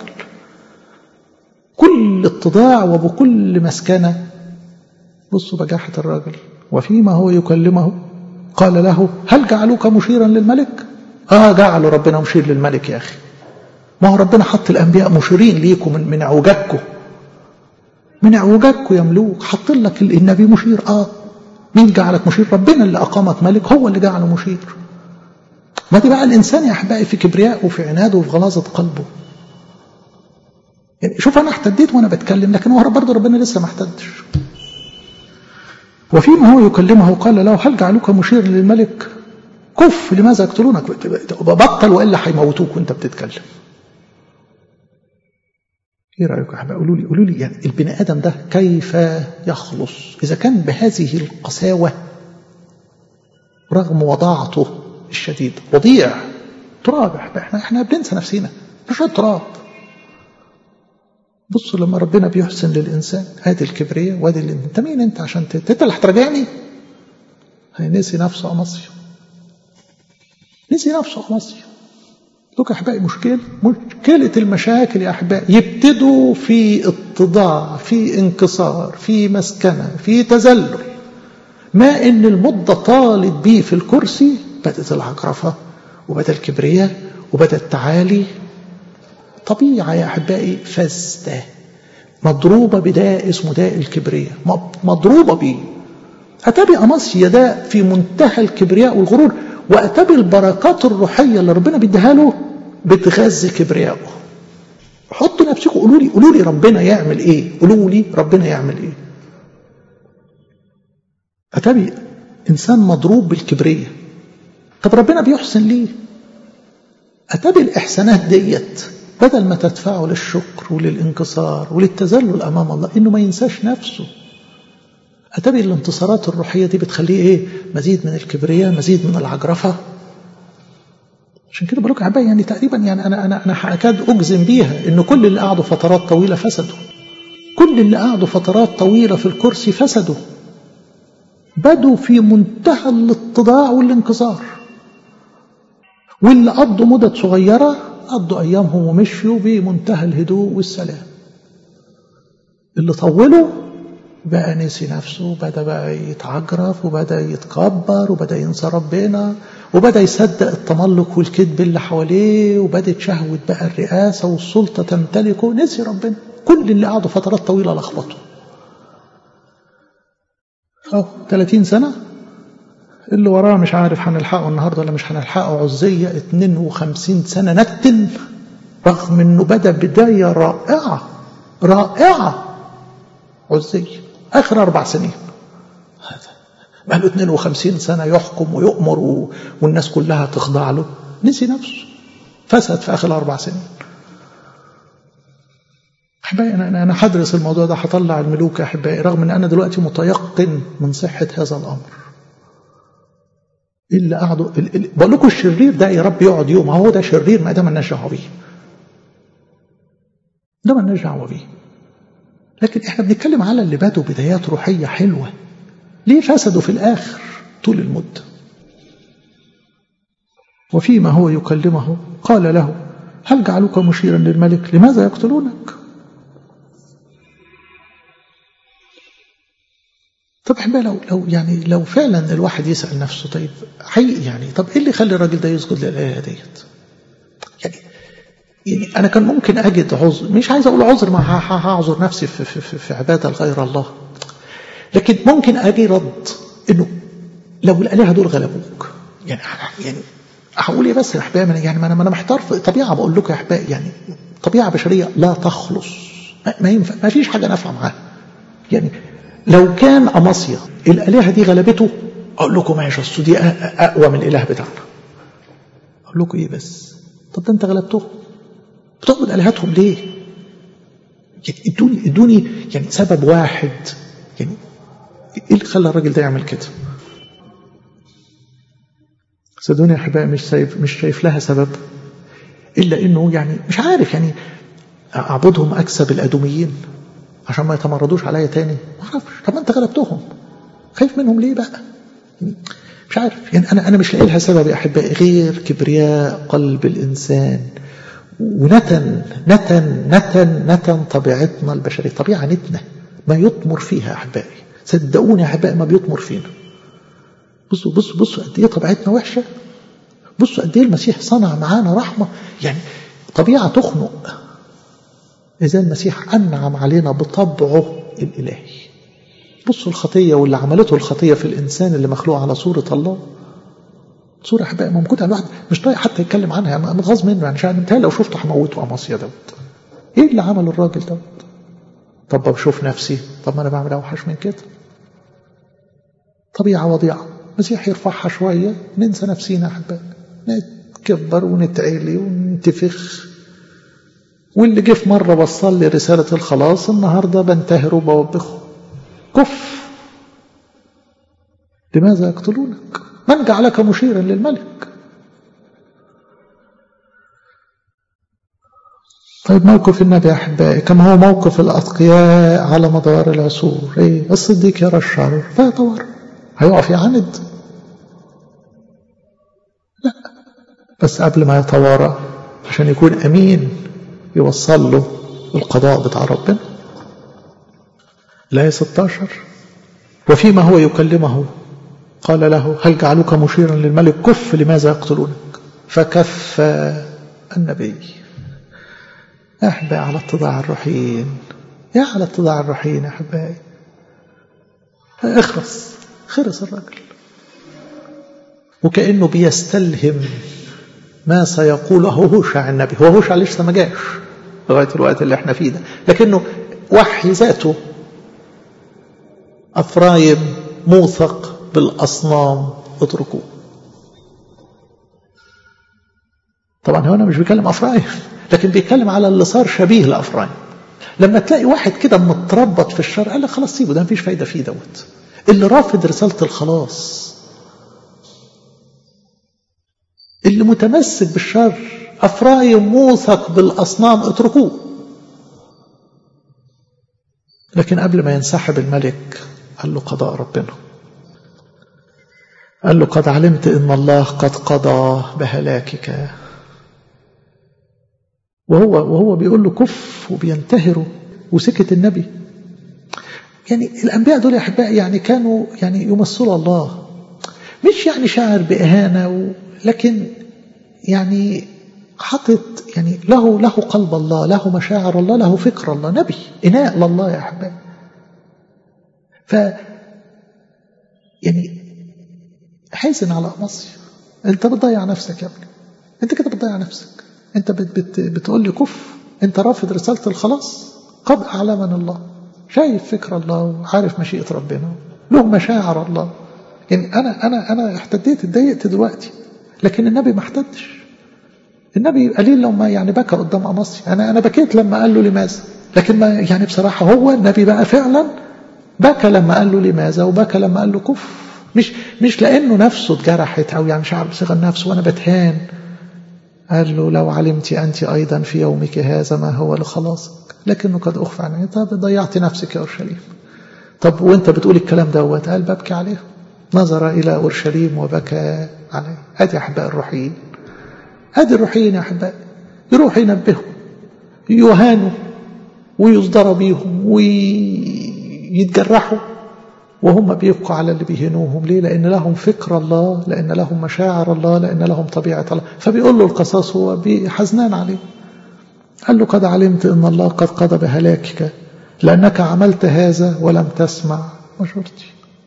كل اتضاع وبكل مسكنة بصوا بجاحة الراجل وفيما هو يكلمه قال له هل جعلوك مشيرا للملك اه جعلوا ربنا مشير للملك يا اخي ما هو ربنا حط الانبياء مشيرين ليكم من من عوجاتكم من عوجاتكم يا ملوك حط لك النبي مشير اه مين جعلك مشير ربنا اللي أقامك ملك هو اللي جعله مشير ما دي بقى الإنسان يا أحبائي في كبرياء وفي عناده وفي غلاظة قلبه يعني شوف أنا احتديت وأنا بتكلم لكن هو برضه ربنا لسه ما احتدش وفيما هو يكلمه قال له هل جعلوك مشير للملك كف لماذا يقتلونك بطل وإلا هيموتوك وانت بتتكلم ايه رايكم يا احبائي قولوا لي قولوا لي يعني البني ادم ده كيف يخلص اذا كان بهذه القساوه رغم وضاعته الشديد وضيع تراب احنا احنا بننسى نفسنا مش تراب بصوا لما ربنا بيحسن للانسان ادي الكبرياء وادي اللي انت مين انت عشان انت اللي هتراجعني هينسي نفسه امصيا نسي نفسه امصيا لك أحبائي مشكلة مشكلة المشاكل يا أحبائي يبتدوا في اتضاع في انكسار في مسكنة في تذلل ما إن المدة طالت بيه في الكرسي بدأت العجرفة وبدأ الكبرياء وبدأ التعالي طبيعة يا أحبائي فاسدة مضروبة بداء اسمه داء الكبرياء مضروبة بيه أتابي أمصيا ده في منتهى الكبرياء والغرور وأتابي البركات الروحية اللي ربنا بيديها له بتغذي كبرياءه حطوا نفسكم قولوا لي قولوا لي ربنا يعمل ايه قولوا لي ربنا يعمل ايه اتابي انسان مضروب بالكبرية طب ربنا بيحسن ليه اتابي الاحسانات ديت بدل ما تدفعه للشكر وللانكسار وللتذلل امام الله انه ما ينساش نفسه اتابي الانتصارات الروحيه دي بتخليه ايه مزيد من الكبرياء مزيد من العجرفه عشان كده بقول لكم يعني تقريبا يعني انا انا انا اكاد اجزم بيها ان كل اللي قعدوا فترات طويله فسدوا كل اللي قعدوا فترات طويله في الكرسي فسدوا بدوا في منتهى الاتضاع والانكسار واللي قضوا مدد صغيره قضوا ايامهم ومشيوا بمنتهى الهدوء والسلام اللي طولوا بقى نسي نفسه بدأ بقى يتعجرف وبدأ يتكبر وبدأ ينسى ربنا وبدأ يصدق التملق والكذب اللي حواليه وبدأت شهوة بقى الرئاسة والسلطة تمتلكه نسي ربنا كل اللي قعدوا فترات طويلة لخبطوا أو 30 سنة اللي وراه مش عارف هنلحقه النهارده ولا مش هنلحقه عزية 52 سنة نتن رغم انه بدأ بداية رائعة رائعة عزية آخر أربع سنين هذا بقى له 52 سنة يحكم ويؤمر والناس كلها تخضع له نسي نفسه فسد في آخر أربع سنين أحبائي أنا أنا هدرس الموضوع ده هطلع الملوك يا أحبائي رغم أن أنا دلوقتي متيقن من صحة هذا الأمر اللي قعدوا بقول لكم الشرير ده يا رب يقعد يوم هو ده شرير ما ده مالناش دعوه بيه ده مالناش دعوه بيه لكن احنا بنتكلم على اللي بدوا بدايات روحية حلوة ليه فسدوا في الآخر طول المدة وفيما هو يكلمه قال له هل جعلوك مشيرا للملك لماذا يقتلونك طب احنا لو لو يعني لو فعلا الواحد يسال نفسه طيب حقيقي يعني طب ايه اللي يخلي الراجل ده يسجد للاله ديت؟ يعني يعني انا كان ممكن اجد عذر مش عايز اقول عذر ما هعذر نفسي في, في, في, في عباده لغير الله لكن ممكن اجي رد انه لو الالهه دول غلبوك يعني يعني هقول ايه بس يا احبائي يعني ما انا ما انا محتار في طبيعه بقول لكم يا احبائي يعني طبيعه بشريه لا تخلص ما ينفع ما فيش حاجه نافعه معاها يعني لو كان أمصيا الآلهة دي غلبته أقول لكم ماشي أصل دي أقوى من الإله بتاعنا أقول لكم إيه بس طب ده أنت غلبتهم بتعبد آلهتهم ليه؟ يعني ادوني ادوني يعني سبب واحد يعني ايه اللي خلى الراجل ده يعمل كده؟ صدقوني يا احبائي مش شايف مش شايف لها سبب الا انه يعني مش عارف يعني اعبدهم اكسب الادوميين عشان ما يتمردوش عليا تاني ما اعرفش طب ما انت غلبتهم خايف منهم ليه بقى مش عارف يعني انا انا مش لاقي لها سبب يا احبائي غير كبرياء قلب الانسان ونتن نتن نتن نتن طبيعتنا البشريه طبيعه نتنه ما يطمر فيها يا احبائي صدقوني يا احبائي ما بيطمر فينا بصوا بصوا بصوا قد ايه طبيعتنا وحشه بصوا قد ايه المسيح صنع معانا رحمه يعني طبيعه تخنق إذا المسيح أنعم علينا بطبعه الإلهي بصوا الخطية واللي عملته الخطية في الإنسان اللي مخلوق على صورة الله صورة أحبائي موجودة الواحد مش طايق حتى يتكلم عنها يعني متغاظ منه يعني عشان انتهى لو شفته هموته أماصيا دوت إيه اللي عمله الراجل دوت طب بشوف نفسي طب ما أنا بعمل أوحش من كده طبيعة وضيعة المسيح يرفعها شوية ننسى نفسينا أحبائي نتكبر ونتعلي وننتفخ واللي جه في مرة وصل لي رسالة الخلاص النهاردة بنتهر وبوبخه كف لماذا يقتلونك من جعلك مشيرا للملك طيب موقف النبي أحبائي كما هو موقف الأتقياء على مدار العصور إيه الصديق يرى الشر فيتور هيقف يعاند لا بس قبل ما يتوارى عشان يكون أمين يوصل له القضاء بتاع ربنا الآية 16 وفيما هو يكلمه قال له هل جعلوك مشيرا للملك كف لماذا يقتلونك فكف النبي أحباء على اتضاع الرحين يا على اتضاع الرحين يا أحبائي اخرس خرس الرجل وكأنه بيستلهم ما سيقوله هوشع النبي هو هوشع لسه ما جاش لغايه الوقت اللي احنا فيه ده لكنه وحي ذاته افرايم موثق بالاصنام اتركوه طبعا هو انا مش بيكلم افرايم لكن بيتكلم على اللي صار شبيه لافرايم لما تلاقي واحد كده متربط في الشر قال لك خلاص سيبه ده مفيش فايده فيه دوت اللي رافض رساله الخلاص اللي متمسك بالشر أفرايم موثق بالأصنام اتركوه لكن قبل ما ينسحب الملك قال له قضاء ربنا قال له قد علمت إن الله قد قضى بهلاكك وهو وهو بيقول له كف وبينتهره وسكت النبي يعني الأنبياء دول يا أحبائي يعني كانوا يعني يمثلوا الله مش يعني شاعر بإهانة لكن يعني حطت يعني له له قلب الله له مشاعر الله له فكر الله نبي إناء لله يا أحبائي ف يعني حزن على مصر انت بتضيع نفسك يا ابني انت كده بتضيع نفسك انت بت بت بتقول لي كف انت رافض رسالة الخلاص قد أعلمنا الله شايف فكر الله وعارف مشيئة ربنا له مشاعر الله يعني أنا أنا أنا احتديت اتضايقت دلوقتي لكن النبي ما احتدش النبي قليل لما يعني بكى قدام أمصي أنا أنا بكيت لما قال له لماذا لكن ما يعني بصراحة هو النبي بقى فعلا بكى لما قال له لماذا وبكى لما قال له كف مش مش لأنه نفسه اتجرحت أو يعني شعر بصيغة نفسه وأنا بتهان قال له لو علمت أنت أيضا في يومك هذا ما هو لخلاصك لكنه قد أخفى عني طب ضيعت نفسك يا أورشليم طب وانت بتقول الكلام دوت قال ببكي عليه نظر إلى أورشليم وبكى عليه هذه أحباء الروحيين ادي الروحيين يا احبائي يروح ينبهوا يهانوا ويصدر بيهم ويتجرحوا وهم بيبقوا على اللي بيهنوهم ليه لأن لهم فكر الله لأن لهم مشاعر الله لأن لهم طبيعة الله فبيقول له القصاص هو حزنان عليه قال له قد علمت أن الله قد قضى بهلاكك لأنك عملت هذا ولم تسمع مشورتي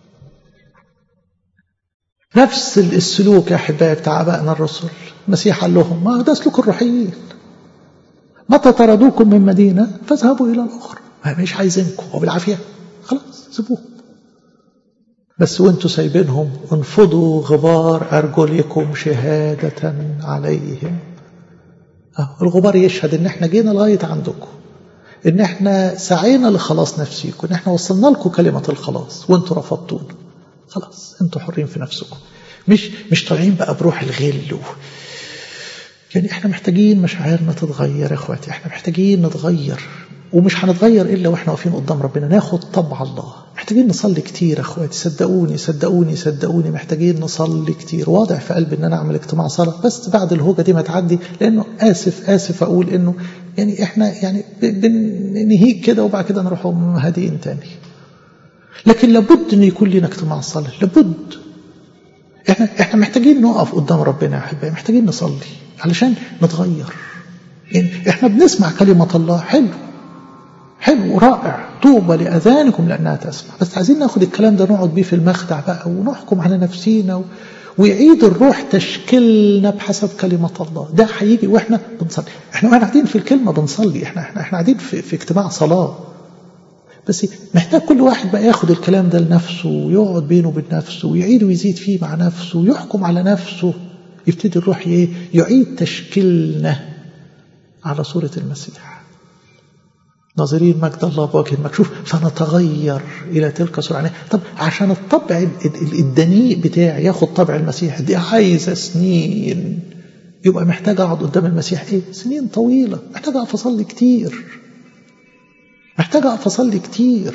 نفس السلوك يا أحبائي بتاع أبائنا الرسل المسيح قال لهم ما ده سلوك الروحيين متى طردوكم من مدينة فاذهبوا إلى الأخرى مش عايزينكم وبالعافية خلاص سيبوهم بس وانتوا سايبينهم انفضوا غبار أرجلكم شهادة عليهم أه الغبار يشهد ان احنا جينا لغاية عندكم ان احنا سعينا لخلاص نفسيكم ان احنا وصلنا لكم كلمة الخلاص وانتوا رفضتونا خلاص انتوا حرين في نفسكم مش مش طالعين بقى بروح الغل و... يعني احنا محتاجين مشاعرنا تتغير يا اخواتي احنا محتاجين نتغير ومش هنتغير الا واحنا واقفين قدام ربنا ناخد طبع الله محتاجين نصلي كتير يا اخواتي صدقوني صدقوني صدقوني محتاجين نصلي كتير واضع في قلبي ان انا اعمل اجتماع صلاه بس بعد الهوجه دي ما تعدي لانه اسف اسف اقول انه يعني احنا يعني بنهيج كده وبعد كده نروح هادئين تاني لكن لابد ان يكون لنا اجتماع صلاه لابد احنا احنا محتاجين نقف قدام ربنا يا احبائي محتاجين نصلي علشان نتغير يعني احنا بنسمع كلمه الله حلو حلو رائع طوبى لأذانكم لأنها تسمع بس عايزين ناخد الكلام ده نقعد بيه في المخدع بقى ونحكم على نفسينا و... ويعيد الروح تشكيلنا بحسب كلمة الله ده هيجي واحنا بنصلي احنا واحنا قاعدين في الكلمة بنصلي احنا احنا, احنا قاعدين في, في اجتماع صلاة بس محتاج كل واحد بقى ياخد الكلام ده لنفسه ويقعد بينه وبين نفسه ويعيد ويزيد فيه مع نفسه ويحكم على نفسه يبتدي الروح ايه يعيد تشكيلنا على صورة المسيح ناظرين مجد الله بوجه المكشوف فنتغير إلى تلك الصورة طب عشان الطبع الدنيء بتاعي ياخد طبع المسيح دي عايزة سنين يبقى محتاج أقعد قدام المسيح إيه سنين طويلة محتاج أقف أصلي كتير محتاج أقف أصلي كتير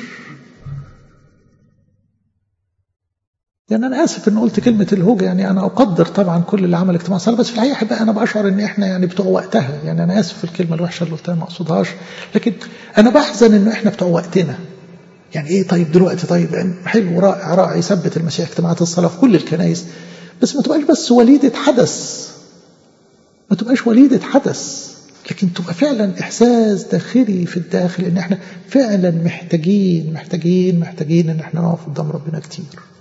يعني أنا آسف إن قلت كلمة الهوجة يعني أنا أقدر طبعا كل اللي عمل اجتماع صلاة بس في الحقيقة بقى أنا بشعر إن إحنا يعني بتوع وقتها يعني أنا آسف في الكلمة الوحشة اللي قلتها ما أقصدهاش لكن أنا بحزن إنه إحنا بتوع وقتنا يعني إيه طيب دلوقتي طيب يعني حلو رائع رائع يثبت المسيح اجتماعات الصلاة في كل الكنائس بس ما تبقاش بس وليدة حدث ما تبقاش وليدة حدث لكن تبقى فعلا إحساس داخلي في الداخل إن إحنا فعلا محتاجين محتاجين محتاجين إن إحنا نقف قدام ربنا كتير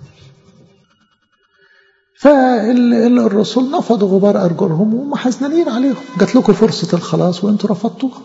فالرسل نفضوا غبار أرجلهم وهم حزنانين عليهم جات لكم فرصة الخلاص وانتوا رفضتوها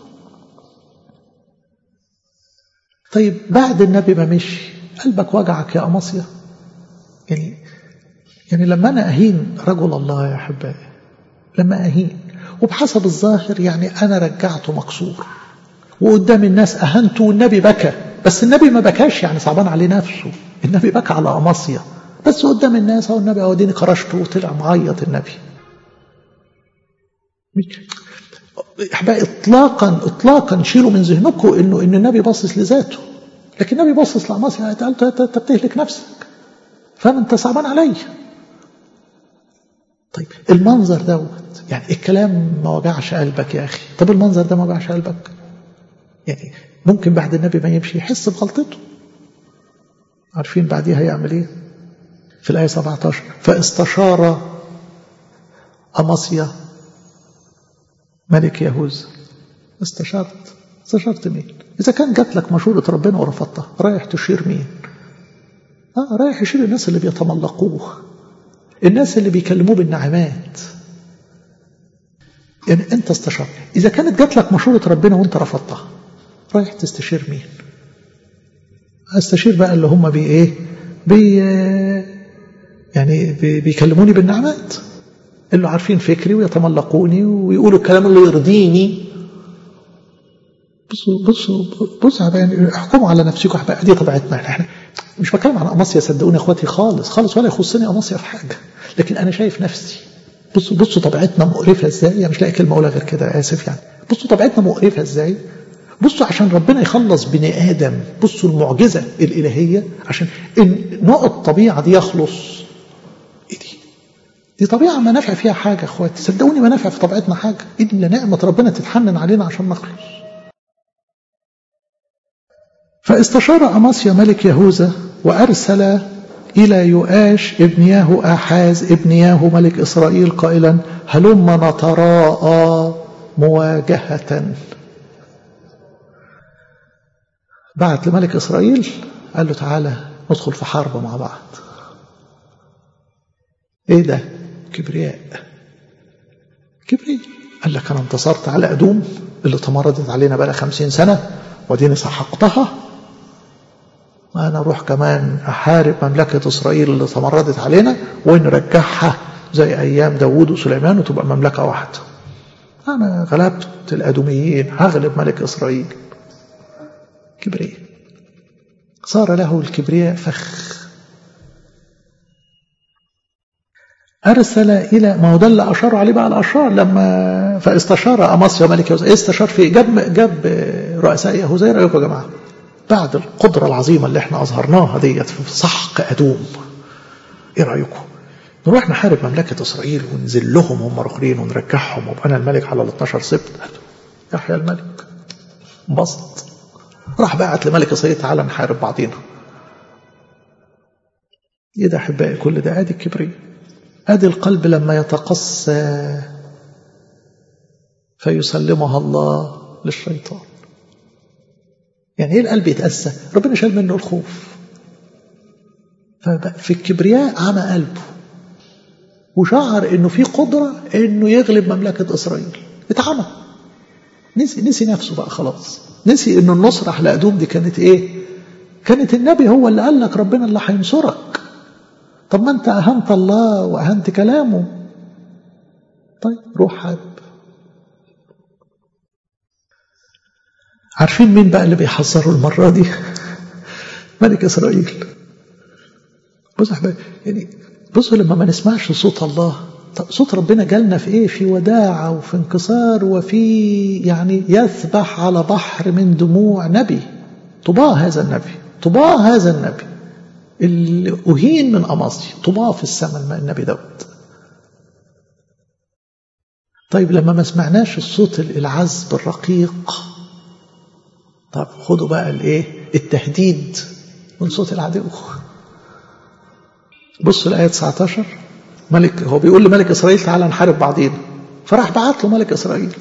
طيب بعد النبي ما مشي قلبك وجعك يا أمصية يعني يعني لما أنا أهين رجل الله يا أحبائي لما أهين وبحسب الظاهر يعني أنا رجعته مكسور وقدام الناس أهنته والنبي بكى بس النبي ما بكاش يعني صعبان عليه نفسه النبي بكى على أمصية بس قدام الناس هو النبي اوديني كرشته وطلع معيط النبي احبائي اطلاقا اطلاقا شيلوا من ذهنكم انه ان النبي باصص لذاته لكن النبي باصص لعماصي قال انت بتهلك نفسك فانا انت صعبان عليا طيب المنظر دوت يعني الكلام ما وجعش قلبك يا اخي طب المنظر ده ما وجعش قلبك يعني ممكن بعد النبي ما يمشي يحس بغلطته عارفين بعديها يعمل ايه في الآية 17 فاستشار أمصيا ملك يهوذا استشرت استشرت مين إذا كان جات لك مشورة ربنا ورفضتها رايح تشير مين آه رايح يشير الناس اللي بيتملقوه الناس اللي بيكلموه بالنعمات يعني انت استشرت اذا كانت جات لك مشورة ربنا وانت رفضتها رايح تستشير مين استشير بقى اللي هم بي ايه بي يعني بيكلموني بالنعمات اللي عارفين فكري ويتملقوني ويقولوا الكلام اللي يرضيني بصوا بصوا بصوا يعني احكموا على نفسكم احبائي دي طبيعتنا احنا مش بتكلم عن امصيا صدقوني يا اخواتي خالص خالص ولا يخصني امصيا في حاجه لكن انا شايف نفسي بصوا بصوا طبيعتنا مقرفه ازاي يعني مش لاقي كلمه اقولها غير كده اسف يعني بصوا طبيعتنا مقرفه ازاي بصوا عشان ربنا يخلص بني ادم بصوا المعجزه الالهيه عشان نوع الطبيعه دي يخلص ايه دي دي طبيعة منافع فيها حاجة اخواتي صدقوني منافع في طبيعتنا حاجة إلا نعمة ربنا تتحنن علينا عشان نخلص فاستشار أماسيا ملك يهوذا وأرسل إلى يؤاش ابن ياهو آحاز ابن ياهو ملك إسرائيل قائلا هلم نتراءى مواجهة بعت لملك إسرائيل قال له تعالى ندخل في حرب مع بعض ايه ده كبرياء كبرياء قال لك انا انتصرت على ادوم اللي تمردت علينا بقى خمسين سنة وديني سحقتها انا اروح كمان احارب مملكة اسرائيل اللي تمردت علينا ونرجعها زي ايام داوود وسليمان وتبقى مملكة واحدة انا غلبت الادوميين هغلب ملك اسرائيل كبرياء صار له الكبرياء فخ أرسل إلى ما هو ده اللي أشاروا عليه بقى الأشرار لما فاستشار أماسيا ملك يهوذا استشار في جاب جاب رؤساء يهوذا إيه رأيكم يا جماعة؟ بعد القدرة العظيمة اللي احنا أظهرناها ديت في سحق أدوم إيه رأيكم؟ نروح نحارب مملكة إسرائيل وننزل لهم هم رخرين ونرجعهم وابقى أنا الملك على ال 12 سبت يحيى الملك انبسط راح بعت لملك إسرائيل تعالى نحارب بعضينا إيه ده أحبائي كل ده آدي الكبرياء ادي القلب لما يتقسى فيسلمها الله للشيطان يعني ايه القلب يتأسى ربنا شال منه الخوف ففي الكبرياء عمى قلبه وشعر انه في قدرة انه يغلب مملكة اسرائيل اتعمى نسي نسي نفسه بقى خلاص نسي انه النصرة على ادوم دي كانت ايه كانت النبي هو اللي قال لك ربنا اللي هينصرك طب ما انت اهنت الله واهنت كلامه طيب روح حارب عارفين مين بقى اللي بيحذروا المرة دي ملك إسرائيل بص يعني بصوا لما ما نسمعش صوت الله طب صوت ربنا جالنا في ايه في وداعة وفي انكسار وفي يعني يسبح على بحر من دموع نبي طباع هذا النبي طباع هذا النبي اللي أهين من أماصي طباع في السماء النبي داود طيب لما ما سمعناش الصوت العذب الرقيق طب خدوا بقى الايه التهديد من صوت العدو بصوا الآية 19 ملك هو بيقول لملك إسرائيل تعالى نحارب بعضينا فراح بعت له ملك إسرائيل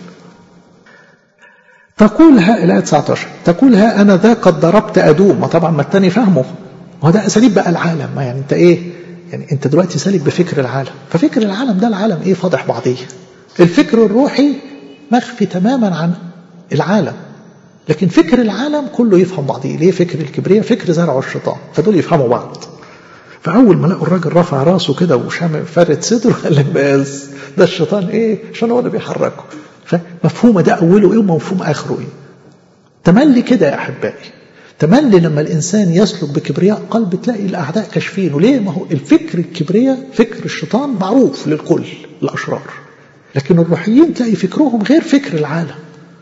تقول ها الآية 19 تقول ها أنا ذا قد ضربت أدوم ما طبعا ما التاني فهمه هو ده أساليب بقى العالم ما يعني أنت إيه يعني أنت دلوقتي سالك بفكر العالم ففكر العالم ده العالم إيه فاضح بعضيه الفكر الروحي مخفي تماما عن العالم لكن فكر العالم كله يفهم بعضيه ليه فكر الكبرياء فكر زرعه الشيطان فدول يفهموا بعض فأول ما لقوا الراجل رفع راسه كده وشام فرد صدره قال لك بس ده الشيطان إيه عشان هو اللي بيحركه فمفهومه ده أوله إيه ومفهوم آخره إيه تملي كده يا أحبائي تملي لما الإنسان يسلك بكبرياء قلب تلاقي الأعداء كاشفينه ليه ما هو الفكر الكبرياء فكر الشيطان معروف للكل الأشرار لكن الروحيين تلاقي فكرهم غير فكر العالم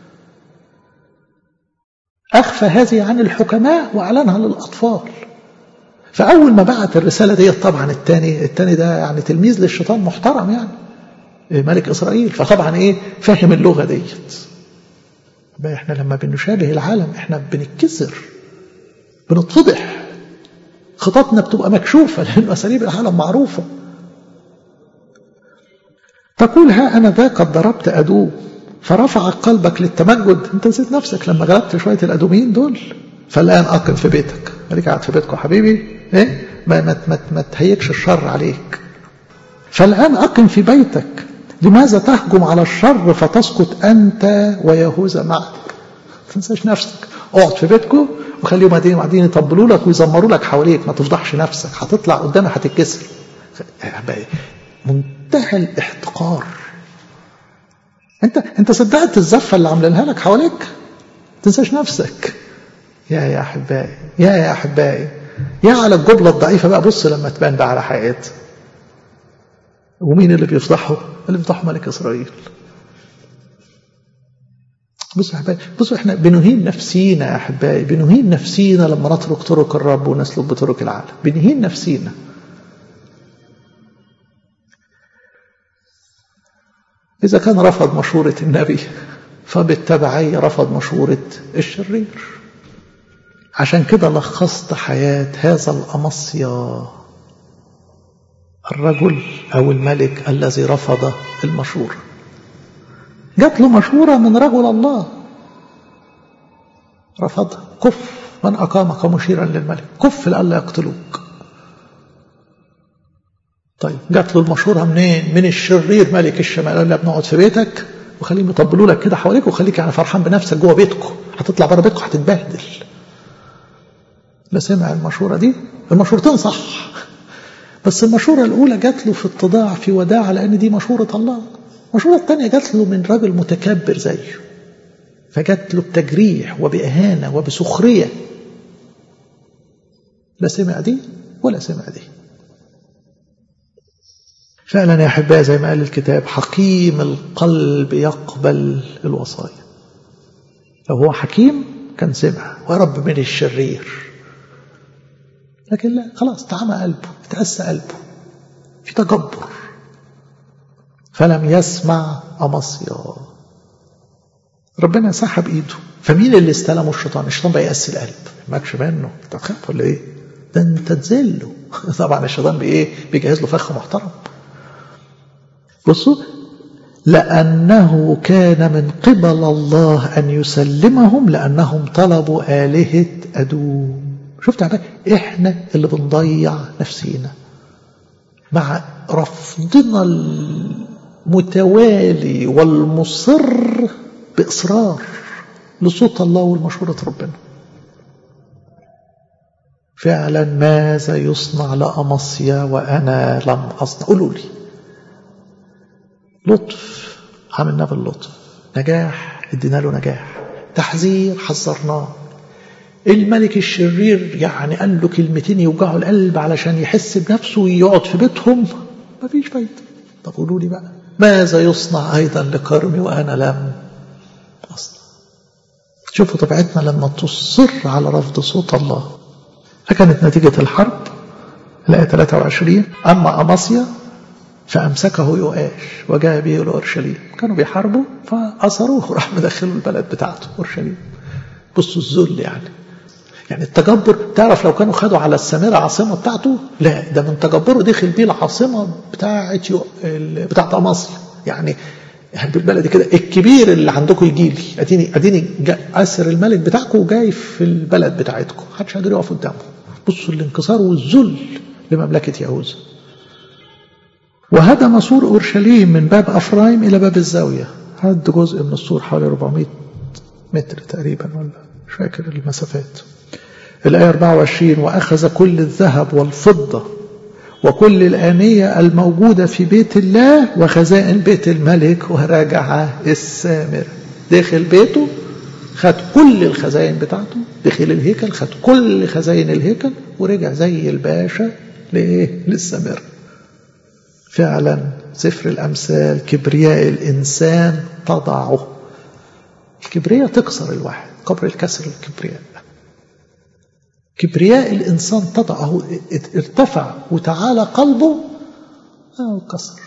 أخفى هذه عن الحكماء وأعلنها للأطفال فأول ما بعت الرسالة دي طبعا الثاني الثاني ده يعني تلميذ للشيطان محترم يعني ملك إسرائيل فطبعا إيه فاهم اللغة ديت احنا لما بنشابه العالم احنا بنتكسر بنتفضح خططنا بتبقى مكشوفة لأن أساليب العالم معروفة تقول ها أنا ذا قد ضربت أدوم فرفع قلبك للتمجد انت نسيت نفسك لما غلبت شوية الأدوميين دول فالآن أقم في بيتك خليك قاعد في بيتكم حبيبي ايه ما, ما, ما, ما تهيكش الشر عليك فالآن أقم في بيتك لماذا تهجم على الشر فتسقط أنت ويهوذا معك ما تنساش نفسك اقعد في بيتكم وخليهم قاعدين قاعدين يطبلوا لك ويزمروا لك حواليك ما تفضحش نفسك هتطلع قدامي هتتكسر منتهى الاحتقار انت انت صدقت الزفه اللي عاملينها لك حواليك ما تنساش نفسك يا يا احبائي يا يا احبائي يا على الجبله الضعيفه بقى بص لما تبان بقى على حقيقتها ومين اللي بيفضحه اللي بيفضحه ملك اسرائيل بصوا يا احبائي بصوا احنا بنهين نفسينا يا احبائي بنهين نفسينا لما نترك طرق الرب ونسلك بطرق العالم بنهين نفسينا إذا كان رفض مشورة النبي فبالتبعية رفض مشورة الشرير عشان كده لخصت حياة هذا الأمصيا الرجل أو الملك الذي رفض المشورة جات له مشورة من رجل الله رفضها كف من أقامك مشيرا للملك كف لألا يقتلوك طيب جات له المشورة منين من الشرير ملك الشمال قال له بنقعد في بيتك وخليهم يطبلوا لك كده حواليك وخليك يعني فرحان بنفسك جوه بيتكم هتطلع بره بيتكم هتتبهدل لا سمع المشورة دي المشورتين صح بس المشورة الأولى جات له في اتضاع في وداع لأن دي مشورة الله المشورة الثانية جات له من راجل متكبر زيه فجات له بتجريح وبإهانة وبسخرية لا سمع دي ولا سمع دي فعلا يا أحبائي زي ما قال الكتاب حكيم القلب يقبل الوصايا لو هو حكيم كان سمع ورب من الشرير لكن لا خلاص تعمى قلبه اتأسى قلبه في تجبر فلم يسمع أمصيا ربنا سحب ايده فمين اللي استلمه الشيطان الشيطان بقى يقسي القلب ماكش منه انت تخاف ولا ايه ده انت تذله طبعا الشيطان بايه بيجهز له فخ محترم بصوا لأنه كان من قبل الله أن يسلمهم لأنهم طلبوا آلهة أدوم شفت عبا إحنا اللي بنضيع نفسينا مع رفضنا المتوالي والمصر بإصرار لصوت الله والمشورة ربنا فعلا ماذا يصنع لأمصيا وأنا لم أصنع قولوا لي لطف عملنا باللطف نجاح ادينا له نجاح تحذير حذرناه الملك الشرير يعني قال له كلمتين يوجعوا القلب علشان يحس بنفسه ويقعد في بيتهم مفيش فايدة طب قولوا لي بقى ماذا يصنع أيضا لكرمي وأنا لم أصنع شوفوا طبيعتنا لما تصر على رفض صوت الله فكانت نتيجة الحرب الآية 23 أما أمصيا فأمسكه يؤاش وجاء به إلى أورشليم كانوا بيحاربوا فأسروه وراح مدخلوا البلد بتاعته أورشليم بصوا الذل يعني يعني التجبر تعرف لو كانوا خدوا على السامرة عاصمة بتاعته لا ده من تجبره دخل بيه العاصمة بتاعت يو... بتاعت أمصيا يعني بالبلدي كده الكبير اللي عندكم يجي لي اديني اديني اسر الملك بتاعكم وجاي في البلد بتاعتكم محدش قادر يقف قدامه بصوا الانكسار والذل لمملكه يهوذا وهدم سور اورشليم من باب افرايم الى باب الزاويه هد جزء من السور حوالي 400 متر تقريبا ولا مش فاكر المسافات الآية 24 وأخذ كل الذهب والفضة وكل الآنية الموجودة في بيت الله وخزائن بيت الملك ورجع السامر داخل بيته خد كل الخزائن بتاعته دخل الهيكل خد كل خزائن الهيكل ورجع زي الباشا لإيه؟ للسامر فعلا سفر الأمثال كبرياء الإنسان تضعه الكبرياء تكسر الواحد قبر الكسر الكبرياء كبرياء الإنسان تضعه ارتفع وتعالى قلبه أو كسر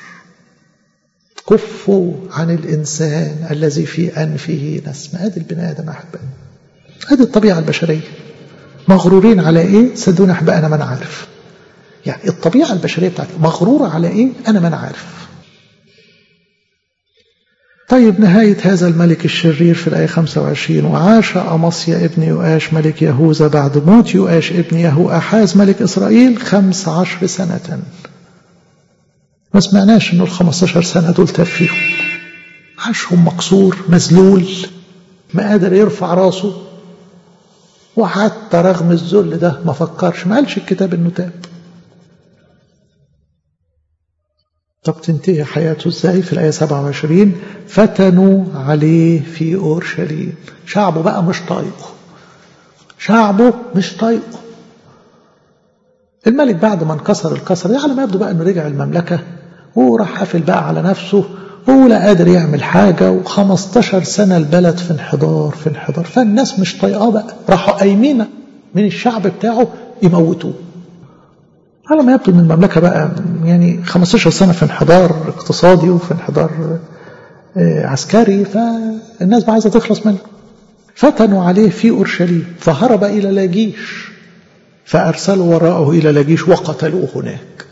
كفوا عن الإنسان الذي في أنفه نسمة هذه البني آدم أحبائي هذه الطبيعة البشرية مغرورين على إيه صدقوني أحبائي أنا ما أنا عارف يعني الطبيعة البشرية بتاعتي مغرورة على إيه أنا ما أنا عارف طيب نهاية هذا الملك الشرير في الآية 25 وعاش أمصيا ابن يؤاش ملك يهوذا بعد موت يؤاش ابن يهو أحاز ملك إسرائيل خمس عشر سنة ما سمعناش انه ال 15 سنة دول تاب فيهم عاشهم مكسور مذلول ما قادر يرفع راسه وحتى رغم الذل ده ما فكرش ما قالش الكتاب انه تاب طب تنتهي حياته ازاي في الآية 27 فتنوا عليه في أورشليم شعبه بقى مش طايقه شعبه مش طايقه الملك بعد ما انكسر الكسر ده على ما يبدو بقى انه رجع المملكة وراح قافل بقى على نفسه ولا قادر يعمل حاجة و15 سنة البلد في انحدار في انحدار فالناس مش طايقاه بقى راحوا قايمين من الشعب بتاعه يموتوه على ما يبدو ان المملكه بقى يعني 15 سنه في انحدار اقتصادي وفي انحدار عسكري فالناس بقى عايزة تخلص منه فتنوا عليه في أورشليم فهرب إلى لاجيش فأرسلوا وراءه إلى لاجيش وقتلوه هناك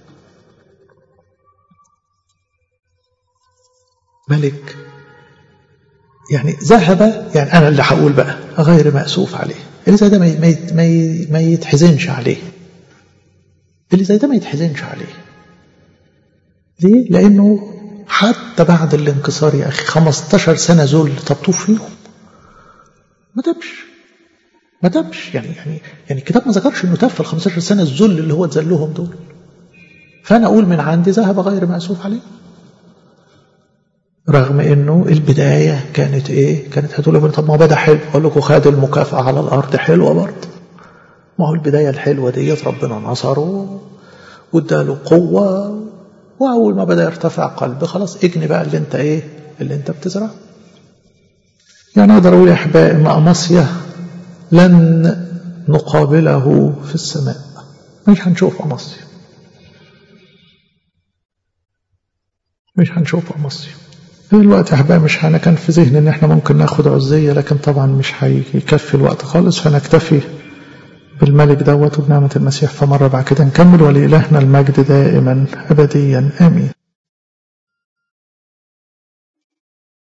ملك يعني ذهب يعني أنا اللي هقول بقى غير مأسوف عليه اللي زي ده ما ما ما يتحزنش عليه اللي زي ده ما يتحزنش عليه ليه؟ لأنه حتى بعد الانكسار يا أخي 15 سنة ذل تطوف فيهم ما تبش ما تبش يعني يعني يعني الكتاب ما ذكرش انه تاب في ال 15 سنه الذل اللي هو اتذلهم دول فانا اقول من عندي ذهب غير مأسوف عليه رغم انه البدايه كانت ايه؟ كانت هتقول طب ما هو بدا حلو اقول لكم خد المكافاه على الارض حلوه برضه ما هو البدايه الحلوه ديت ربنا نصره واداله قوه واول ما بدا يرتفع قلبه خلاص اجني بقى اللي انت ايه؟ اللي انت بتزرعه يعني اقدر اقول يا احبائي ان امصيه لن نقابله في السماء مش هنشوف امصيه مش هنشوف امصيه الوقت يا احبائي مش انا كان في ذهني ان احنا ممكن ناخد عزيه لكن طبعا مش هيكفي الوقت خالص فنكتفي بالملك دوت وبنعمه المسيح فمره بعد كده نكمل ولإلهنا المجد دائما ابديا امين